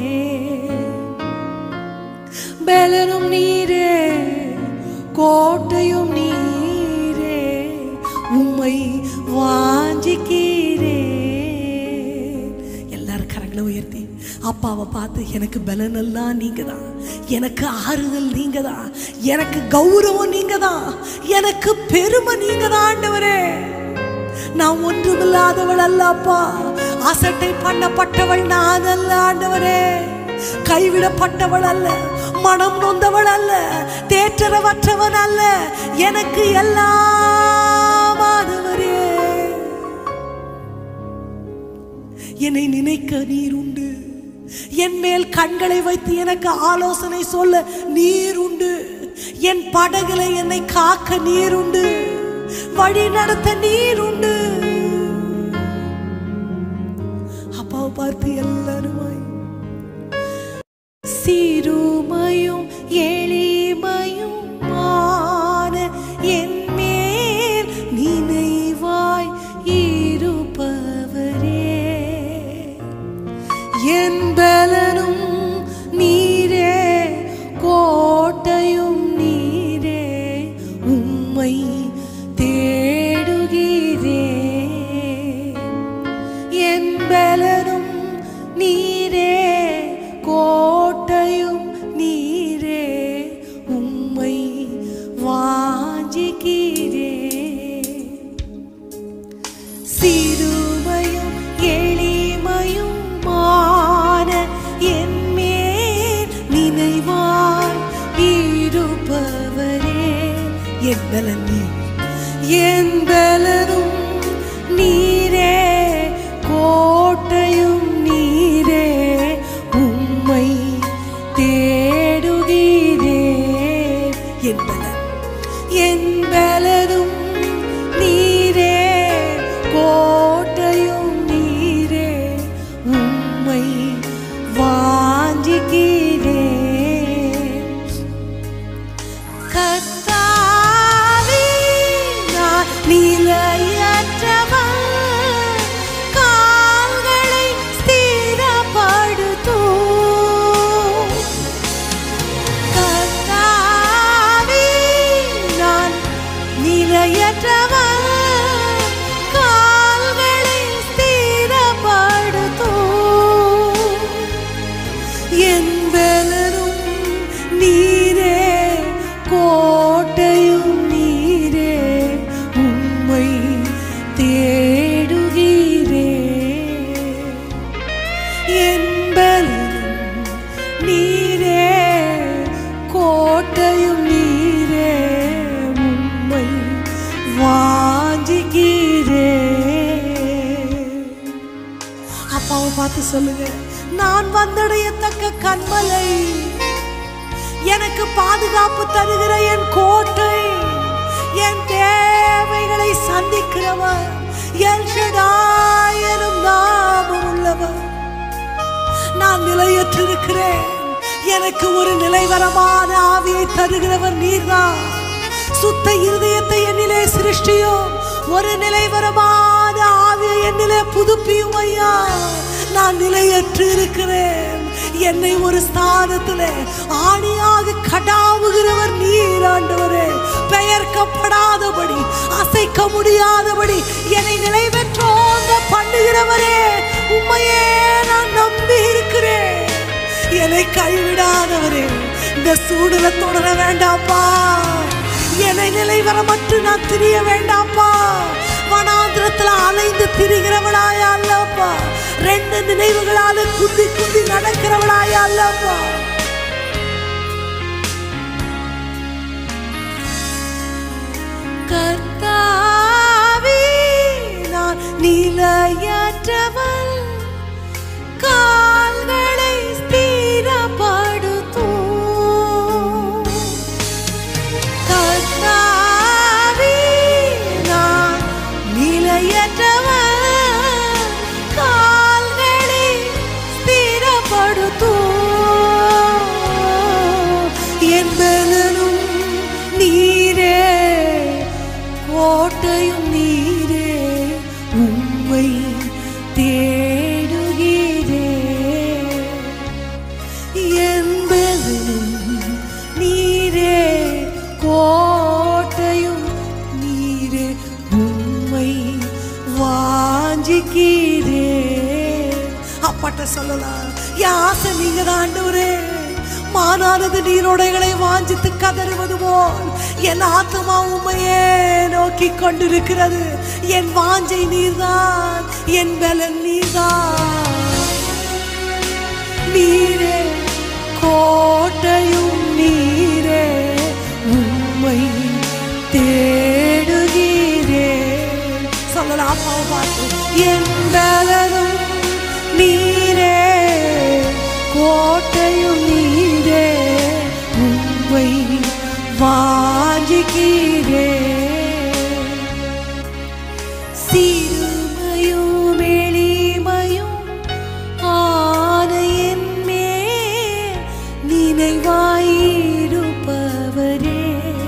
பலனும் நீரே கோட்டையும் நீரே உம்மை வாஞ்சிக்கிறே எல்லாரும் கரங்களை உயர்த்தி அப்பாவை பார்த்து எனக்கு பலனெல்லாம் நீங்க தான் எனக்கு ஆறுதல் நீங்க தான் எனக்கு கௌரவம் நீங்க தான் எனக்கு பெருமை நீங்க தான் ஆண்டவரே நான் ஒன்றுமில்லாதவள் அல்ல அப்பா அசட்டை பண்ணப்பட்டவள் நான் அல்ல ஆண்டவரே கைவிடப்பட்டவள் அல்ல மனம் நொந்தவள் அல்ல தேற்றரவற்றவன் அல்ல எனக்கு எல்லாம் ஆண்டவரே என்னை நினைக்க நீர் உண்டு என் மேல் கண்களை வைத்து எனக்கு ஆலோசனை சொல்ல நீர் உண்டு என் படகுல என்னை காக்க நீர் உண்டு வழி நடத்த நீர் உண்டு அப்பாவை பார்த்து எல்லாருமாய் சிறுமையும் எளிமையும் மான என் மேல் நினைவாய் இருப்பவரே என் பலனும் நீரே கோட்டையும் நீரே உம்மை தேடுகிறே என் பலனும் நீரே கோட்டையும் நீரே உம்மை வாஞ்சிக்கிறே சிறுமையும் எளிமையும் மான என் மேல் நினைவாய் இருப்பவரே என் பலன் நீர் என் பலனும் நீரே கோட்டையும் நீரே உம்மை தேடுகிறே என் பலன் என் பலனும் நீரே கோட்டையும் நீரே உம்மை வாஞ்சிக்கிறே கர்த்தாவே, நான் நிலையற்றவன். கால்களை ஸ்திரப்படுத்தும். கர்த்தாவே, நான் நிலையற்றவன். கால்களை ஸ்திரப்படுத்தும். என் பலனும் நீரே கோட்டையும் நீரே உம்மை தேடுகிறே என் பலனும் நீரே கோட்டையும் நீரே உம்மை வாஞ்சிக்கிறே அப்பாவை பார்த்து சொல்லுங்க நான் வந்தடையத்தக்க கண்மலை எனக்கு பாதுகாப்பு தருகிற என் கோட்டை என் தேவைகளை சந்திக்கிறவர் என் ஷடாய் எனும் நாமம் உள்ளவர் நான் நிலையற்றிருக்கிறேன் எனக்கு ஒரு நிலைவரமான ஆவியை தருகிறவர் நீர்தான் சுத்த இருதயத்தை என்னிலே சிருஷ்டியும் ஒரு நிலைவரமான ஆவியை என்னிலே புதுப்பியும் ஐயா நான் நிலையற்று இருக்கிறேன் என்னை ஒரு ஸ்தானத்திலே ஆணியாக கடாவுகிறவர் நீர் ஆண்டவரே பெயர்க்கப்படாதபடி அசைக்க முடியாதபடி என்னை நிலைபெற்றோங்க பண்ணுகிறவரே உண்மையே நான் நம்பி இருக்கிறேன் என்னை கைவிடாதவரே இந்த சூழலை தொடர வேண்டாப்பா என்னை நிலைவரமற்று நான் திரிய வேண்டாப்பா வனாந்திரத்துல அலைந்து திரிகிறவளாயா அல்லப்பா ரெண்டு நினைவுகளால குந்தி குந்தி நடக்கிறவளாயா அல்லப்பா கர்த்தாவே அப்பாட்ட சொல்லலாம் என் ஆசை நீங்க தான் ஆண்டவரே மானானது நீரோடைகளை வாஞ்சித்து கதறுவது போல் என் ஆத்மா உண்மையே நோக்கி கொண்டிருக்கிறது என் வாஞ்சை நீர்தான் என் பலன் நீர்தான் நீரே கோட்டையும் நீரே உம்மை தேடுகிறே சொல்லலாம் அம்மாவை பார்த்து என் பலனும் நீரே கோட்டையும் நீரே உம்மை வாஞ்சிக்கிறே சிறுமையும் எளிமையும் ஆன என் மேல் நினைவாயிருப்பவரே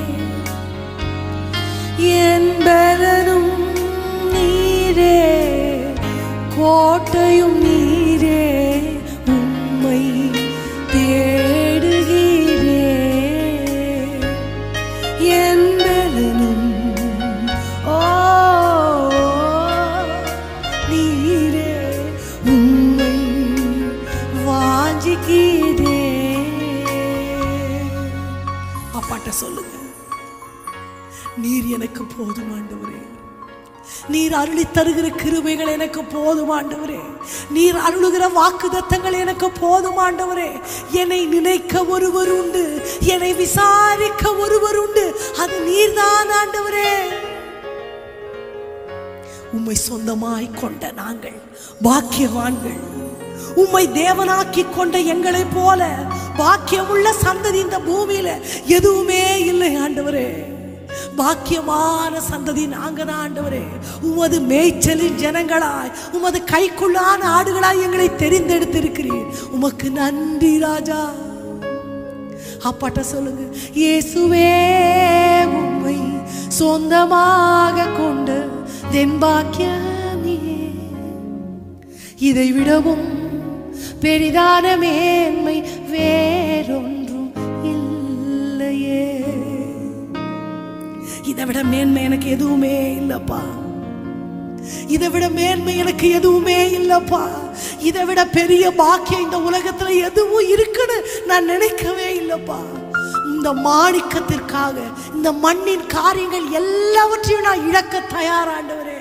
என் பலனும் நீரே கோட்டையும் நீரே உம்மை தேடுகிறே என் பலனும் ஓ நீரே உம்மை வாஞ்சிக்கிறே அப்பாட்ட சொல்லுங்க நீர் எனக்கு போதும் ஆண்டவரே நீர் அருளி தருகிற கிருபைகள் எனக்கு போதும் ஆண்டவரே நீர் அருளுகிற வாக்குதத்தங்கள் எனக்கு போதும் ஆண்டவரே என்னை நினைக்க ஒருவர் உண்டு என்னை விசாரிக்க ஒருவர் உண்டு அது நீர்தான் ஆண்டவரே உம்மை சொந்தமாய் கொண்ட நாங்கள் பாக்கியவான்கள் உம்மை தேவனாக்கி கொண்ட எங்களைப் போல பாக்கியமுள்ள சந்ததி இந்த பூமியில எதுவுமே இல்லை ஆண்டவரே பாக்கியமான சந்ததி நாங்க தான் ஆண்டவரே உமது மேய்ச்சலின் ஜனங்களாய் உமது கைக்குள்ளான ஆடுகளாய் எங்களை தெரிந்தெடுத்திருக்கிறீர் உமக்கு நன்றி ராஜா அப்பாட்ட சொல்லுங்க இயேசுவே உம்மை சொந்தமாக கொண்டு தென்பாக்கியமே இதை விடவும் பெரிதான மேன்மை வேறொன்றும் இல்லையே இதை விட மேன்மை எனக்கு எதுவுமே இல்லப்பா இதை விட மேன்மை எனக்கு எதுவுமே இல்லப்பா இதை விட பெரிய பாக்கியம் இந்த உலகத்துல எதுவும் இருக்குன்னு நான் நினைக்கவே இல்லப்பா இந்த மாணிக்கத்திற்காக இந்த மண்ணின் காரியங்கள் எல்லாவற்றையும் நான் இழக்க தயாராண்டவரே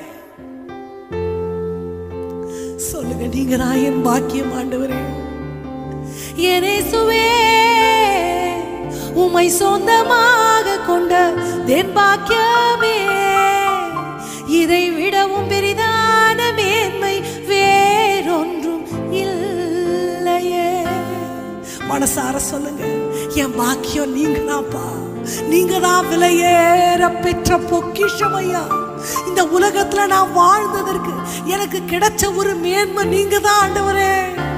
சொல்லுங்க நீங்க தான் என் பாக்கியம் ஆண்டவரே எனேசுவே உம்மை சொந்தமாக கொண்ட தென் பாக்கியமே இதை விடவும் பெரிதான மேன்மை வேறொன்றும் இல்லையே மனசார சொல்லுங்க என் பாக்கியம் நீங்க தான்ப்பா நீங்க தான் விலையேற பெற்ற பொக்கிஷம் ஐயா இந்த உலகத்துல நான் வாழ்ந்ததற்கு எனக்கு கிடைச்ச ஒரு மேன்மை நீங்க தான் ஆண்டவரே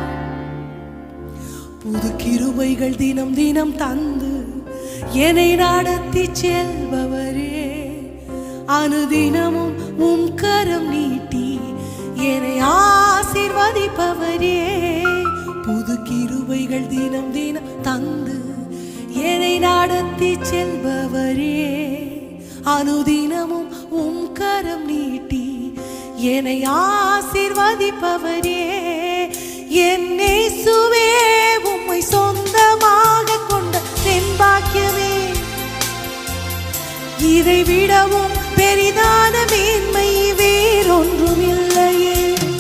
புது கிருபைகள் தினம் தினம் தந்து என்னை நடத்தி செல்பவரே அனுதினமும் உம் கரம் நீட்டி என்னை ஆசீர்வதிப்பவரே புது கிருபைகள் தினம் தினம் தந்து என்னை நடத்தி செல்பவரே அனுதினமும் உம் கரம் நீட்டி என்னை ஆசீர்வதிப்பவரே என்னை சுவே உம்மை சொந்தமாக கொண்ட என் பாக்கியமே இதை விடவும் பெரிதான மேன்மை வேறொன்றும் இல்லையே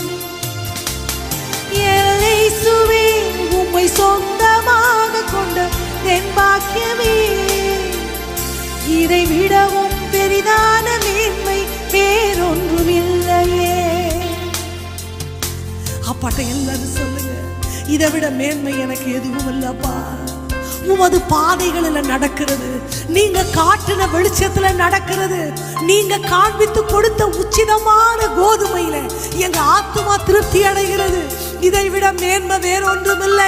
என்னை சுவே உம்மை சொந்தமாக கொண்ட என் பாக்கியமே இதை விடவும் பெரிதான மேன்மை வேறொன்றும் இல்லையே அப்பாட்ட எல்லாரும் சொல்லுங்க இதை விட மேன்மை எனக்கு எதுவும் இல்லப்பா உமது பாதைகளில் நடக்கிறது நீங்க காட்டின வெளிச்சத்துல நடக்கிறது நீங்க காண்பித்து கொடுத்த உச்சிதமான கோதுமையில எங்க ஆத்மா திருப்தி அடைகிறது இதை விட மேன்மை வேறொன்றும் இல்லை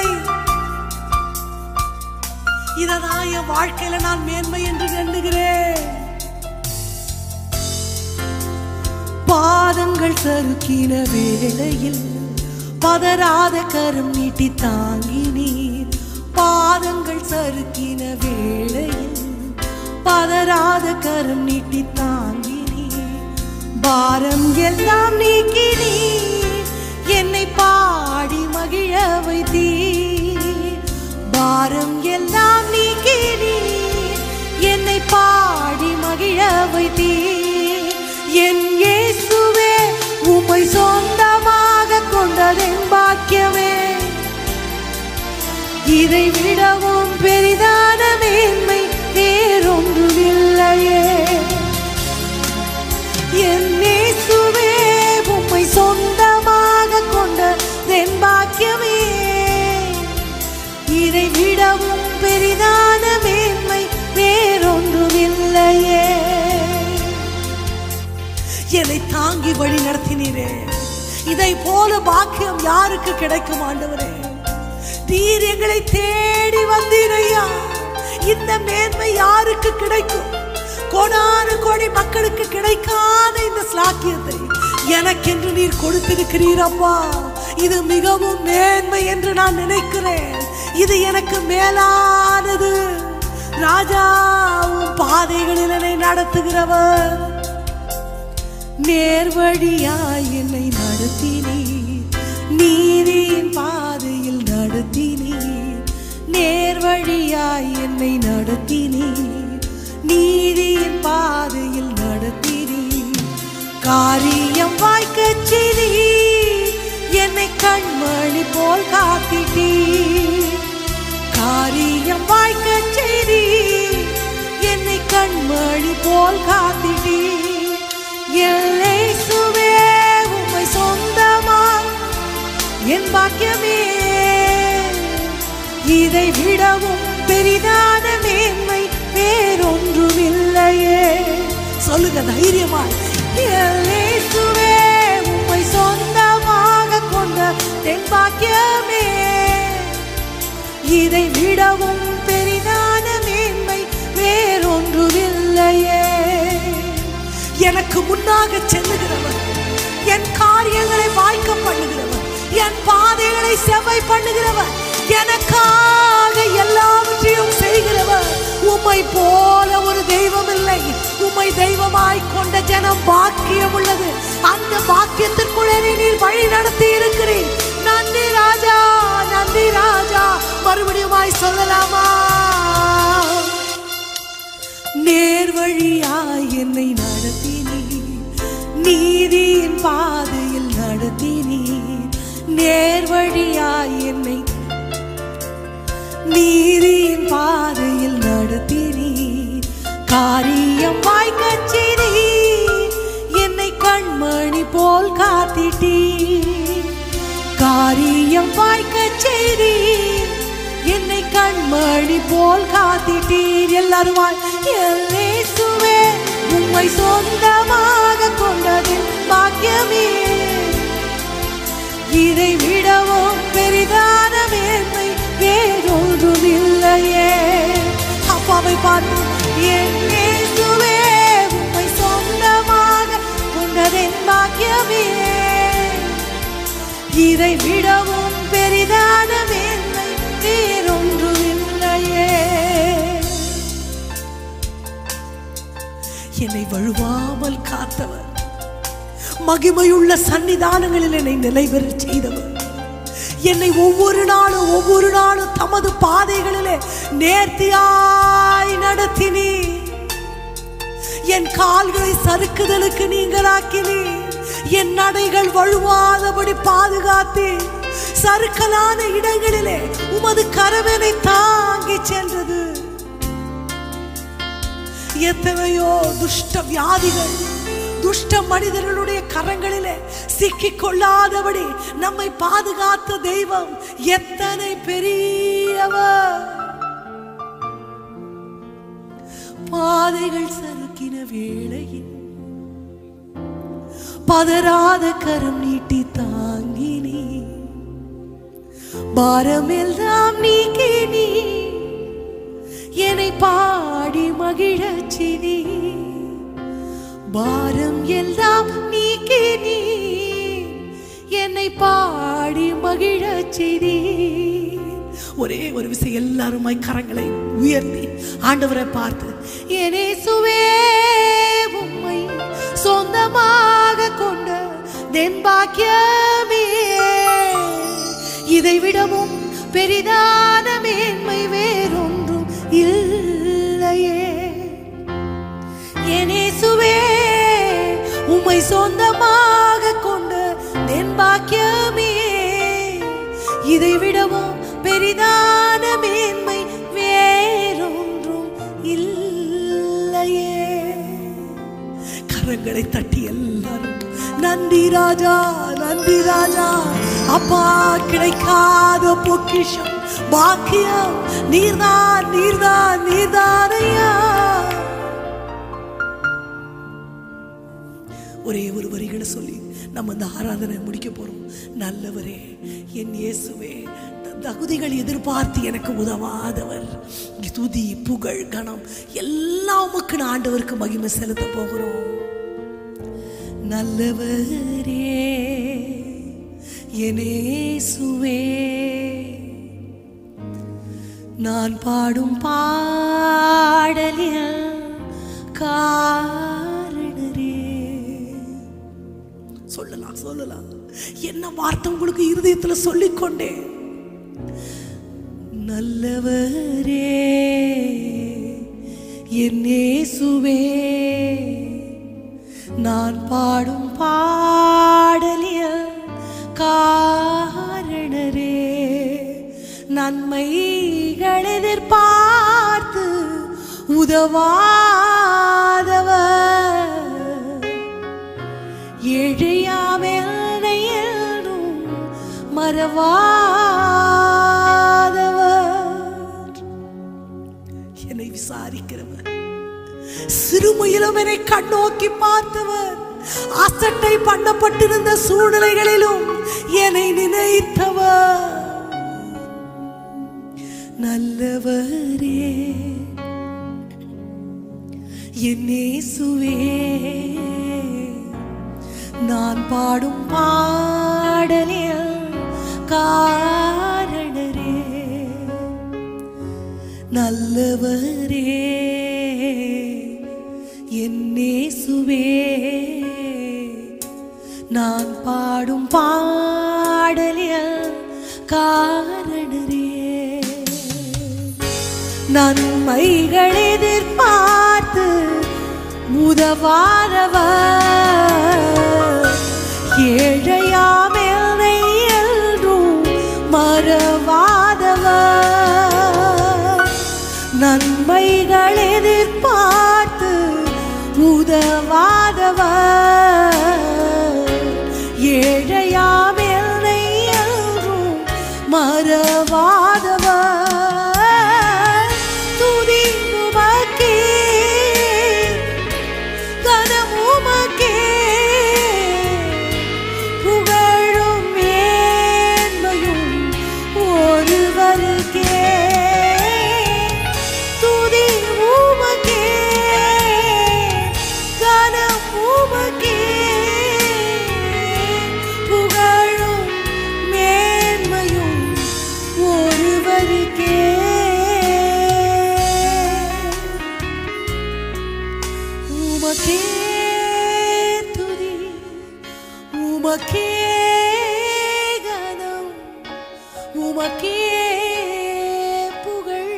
இததான் என் வாழ்க்கையில நான் மேன்மை என்று எண்ணுகிறேன் பாதங்கள் சறுக்கின வேளையில் பதறாத கரம் நீட்டி தாங்கினீர் பாதங்கள் சறுக்கின வேளையில் பதறாத கரம் நீட்டி தாங்கினீர் பாரம் எல்லாம் நீக்கினீர் என்னை பாடி மகிழ வைத்தீ பாரம் எல்லாம் நீக்கி நீ என்னை பாடி மகிழ வைத்தீ என் இயேசுவே உம்மை சொந்தமாக கொண்டதென் பாக்கியமே இதை விடவும் பெரிதான மேன்மை வேறொன்றுமில்லையே என் இயேசுவே உம்மை சொந்தமாக கொண்ட தென் பாக்கியமே இதை விடவும் பெரிதான மேன்மை வேறொன்றுமில்லையே என்னை தாங்கி வழி நடத்தினீரே இதை போல பாக்கியம் யாருக்கு கிடைக்கும் ஆண்டவரே நீர் எங்களை தேடி வந்தீரையா இந்த மேன்மை யாருக்கு கிடைக்கும் கோடானு கோடி மக்களுக்கு கிடைக்காத இந்த ஸ்லாக்கியத்தை எனக்கென்று நீர் கொடுத்திருக்கிறீரப்பா இது மிகவும் மேன்மை என்று நான் நினைக்கிறேன் இது எனக்கு மேலானது ராஜாவும் பாதைகளில் என்னை நடத்துகிறவர் நேர்வழியாய் என்னை நடத்தினீர் நீதியின் பாதையில் நடத்தினீர் நேர்வழியாய் என்னை நடத்தினீர் நீதியின் பாதையில் நடத்தினீர் காரியம் வாய்க்கச் செய்தீர் என்னை கண்மணி போல் காத்திட்டீர் காரியம் வாய்க்கச் செய்தீர் என்னை கண்மணி போல் காத்திட்டீர் எல்லேசுவே உம்மை சொந்தமா என் பாக்கியமே இதை விடவும் பெரிதான மேன்மை வேறொன்றுமில்லையே சொல்லுங்க தைரியமாய் எல்லேசுவே உம்மை சொந்தமாக கொண்ட தென் பாக்கியமே இதை விடவும் பெரிதான மேன்மை வேறொன்றுமில்லையே எனக்கு முன்னாக செல்லுகிறவர் என் காரியங்களை வாய்க்க பண்ணுகிறவர் என் பாதைகளை செவ்வை பண்ணுகிறவர் எனக்காக எல்லாவற்றையும் செய்கிறவர் உம்மை போல ஒரு தெய்வம் இல்லை உம்மை தெய்வமாய் கொண்ட ஜனம் பாக்கியம் உள்ளது அந்த பாக்கியத்திற்குள்ளே நீர் வழி நடத்தி இருக்கிறீர் நன்றி ராஜா நன்றி ராஜா மறுபடியுமாய் சொல்லலாமா நேர்வழியாய் என்னை நடத்தினீர் நீதியின் பாதையில் நடத்தினீர் நேர்வழியாய் என்னை நீதியின் பாதையில் நடத்தினீர் காரியம் வாய்க்கச் செய்தீர் என்னை கண்மணி போல் காத்திட்டீர் காரியம் வாய்க்கச் செய்தீர் என்னை கண்மணி போல் காத்திட்டீர் எல்லாருமாய் எல்லேசுவே உம்மை சொந்தமாக கொண்டது பாக்கியமே இதை விடவும் பெரிதான மேன்மை வேறொன்றும் இல்லையே அப்பாவை பார்த்து என் இயேசுவே உம்மை சொந்தமாக கொண்டதென் பாக்கியமே இதை விடவும் பெரிதான மேன்மை வேறொன்றும் இல்லையே என்னை வழுவாமல் காத்தவர் மகிமையுள்ள சன்னிதானங்களில் என்னை நிலைபெறச் செய்தவர் என்னை ஒவ்வொரு நாளும் ஒவ்வொரு நாளும் தமது பாதைகளிலே நேர்த்தியாய் நடத்தினீர் என் கால்களை சறுக்குதலுக்கு நீங்களாக்கினீர் என் நடைகள் வழுவாதபடி பாதுகாத்தீர் சறுக்கலான இடங்களிலே உமது கரவனை தாங்கி சென்றது எத்தனையோ துஷ்ட வியாதிகள் துஷ்ட மனிதர்களுடைய கரங்களிலே சிக்கிக் கொள்ளாதபடி நம்மை பாதுகாத்த தெய்வம் எத்தனை பெரியவர் பாதைகள் சறுக்கின வேளையில் பதறாத கரம் நீட்டி தாங்கினே பாரமெல்லாம் நீக்கி நீ என்னை பாடி மகிழச் செய்தி பாரம் எல்லாம் நீக்கி நீ என்னை பாடி மகிழச் செய்தி ஒரே ஒரு விஷயம் எல்லாருமாய் கரங்களை உயர்த்தி ஆண்டவரை பார்த்து எனே சுவே உம்மை சொந்தமாக கொண்ட தென் பாக்கியமே இதை விடவும் பெரிதான மேன்மை வேறொன்றும் இல்லையே எனேசுவே உம்மை சொந்தமாக கொண்ட என் பாக்கியமே இதை விடவும் பெரிதான மேன்மை வேறொன்றும் இல்லையே கரங்களை தட்டி எல்லாரும் நன்றி ராஜா நன்றி ராஜா அப்பா கிடைக்காத பொக்கிஷம் பாக்கியம் நீர்தான் நீர்தான் நீர்தான் ஐயா ஒரே ஒரு வரிகளை சொல்லி நம்ம இந்த ஆராதனை முடிக்க போறோம் நல்லவரே என் இயேசுவே த- தகுதிகள் எதிர்பார்த்து எனக்கு உதவாதவர் துதி புகழ் கணம் எல்லாம் உமக்கு நான் ஆண்டவருக்கு மகிமை செலுத்த போகிறோம் நல்லவரே என் இயேசுவே நான் பாடும் பாடலில் காரணரே சொல்லலாம் சொல்லலாம் என்ன வார்த்தை உங்களுக்கு இருதயத்துல சொல்லிக்கொண்டேன் நல்லவரே என் இயேசுவே நான் பாடும் பாடலில் காரணரே நன்மைகள் எதிர்பார்த்து உதவாதவர் ஏழையாமெல்லையென்றும் மறவாதவர் என்னை விசாரிக்கிறவர் சிறுமையிலும் என்னை கண்ணோக்கி பார்த்தவர் அசட்டை பண்ணப்பட்டிருந்த சூழ்நிலைகளிலும் என்னை நினைத்தவர் நல்லவரே என் இயேசுவே நான் பாடும் பாடலில் காரணரே நல்லவரே என் இயேசுவே நான் பாடும் பாடலில் காரணரே நன்மைகள் எதிர்பார்த்து உதவாதவர் ஏழையாமெல்லை என்றும் மறவாதவர் நன்மைகள் எதிர்பார்த்து உதவாதவர் ஏழையாமெல்லை என்றும் மறவாதவர் துதி உமக்கே கனம் உமக்கே புகழும் மேன்மையும் ஒருவருக்கே துதி உமக்கே கனம் உமக்கே புகழும் மேன்மையும் ஒருவருக்கே உமக்கே துதி உமக்கே கனம் உமக்கே புகழ்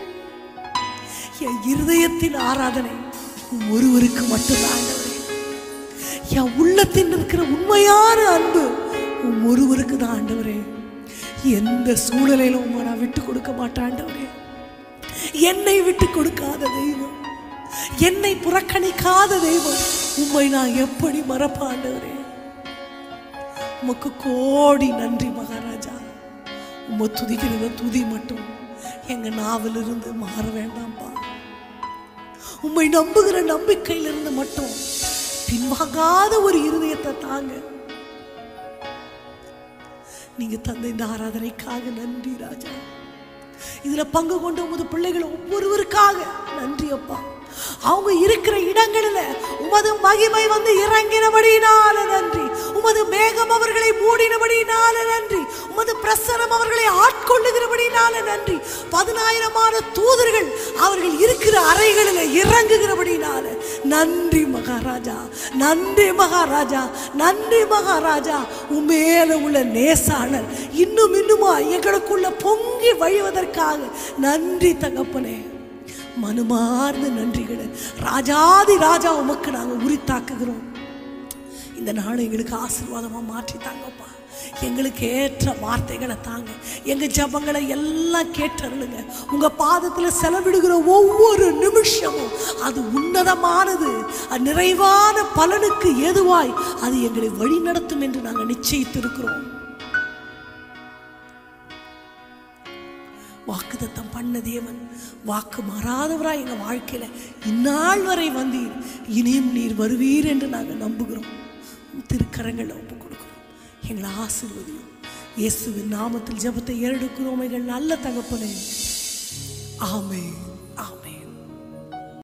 என் இருதயத்தின் ஆராதனை உம் ஒருவருக்கு மட்டும்தான் ஆண்டவரே என் உள்ளத்தில் இருக்கிற உண்மையான அன்பு உம் ஒருவருக்கு தான் ஆண்டவரே எந்த சூழ்நிலையிலும் உம்மை நான் விட்டு கொடுக்க மாட்டேன் ஆண்டவரே என்னை விட்டு கொடுக்காத தெய்வம் என்னை புறக்கணிக்காத தெய்வம் உம்மை நான் எப்படி மறப்பேன் ஆண்டவரே உமக்கு கோடி நன்றி மகாராஜா உம்மை துதிக்கிற துதி மட்டும் எங்க நாவிலிருந்து மாற வேண்டாம்ப்பா உம்மை நம்புகிற நம்பிக்கையிலிருந்து மட்டும் பின்வாங்காத ஒரு இருதயத்தை தாங்க நீங்க தந்த இந்த ஆராதனைக்காக நன்றி ராஜா இதுல பங்கு கொண்ட உமது பிள்ளைகள் ஒவ்வொருவருக்காக நன்றி அப்பா அவங்க இருக்கிற இடங்களில் உமது மகிமை வந்து இறங்கினபடியினால நன்றி உமது மேகம் அவர்களை மூடினபடியினால நன்றி உமது பிரசனம் அவர்களை ஆட்கொள்ளுகிறபடியினால நன்றி பதினாயிரமான தூதர்கள் அவர்கள் இருக்கிற அறைகளில் இறங்குகிறபடினால நன்றி மகாராஜா நன்றி மகாராஜா நன்றி மகாராஜா உமேல உள்ள நேசானல் இன்னும் இன்னுமா எங்களுக்குள்ள பொங்கி வழிவதற்காக நன்றி தகப்பனே மனுமார்ந்த நன்றிகளை ராஜாதி ராஜா உமக்கு நாங்கள் உரித்தாக்குகிறோம் இந்த நாளை எங்களுக்கு ஆசீர்வாதமாக மாற்றி தாங்கப்பா எங்களுக்கு ஏற்ற வார்த்தைகளை தாங்க எங்க ஜபங்களை எல்லாம் கேட்டருளுங்க உங்க பாதத்தில் செலவிடுகிற ஒவ்வொரு நிமிஷமும் அது உன்னதமானது அது நிறைவான பலனுக்கு ஏதுவாய் அது எங்களை வழி நடத்தும் என்று நாங்கள் நிச்சயித்திருக்கிறோம் வாக்குத்தத்தம் பண்ண தேவன் வாக்கு மாறாதவராய் எங்க வாழ்க்கையில இந்நாள் வரை வந்தீர் இனியும் நீர் வருவீர் என்று நாங்கள் நம்புகிறோம் உம் திருக்கரங்களை ஒப்பு கொடுக்கிறோம் எங்களை ஆசீர்வதியும் இயேசுவின் நாமத்தில் ஜெபத்தை ஏறெடுக்கிறோம் எங்கள் நல்ல தகப்பனே ஆமென்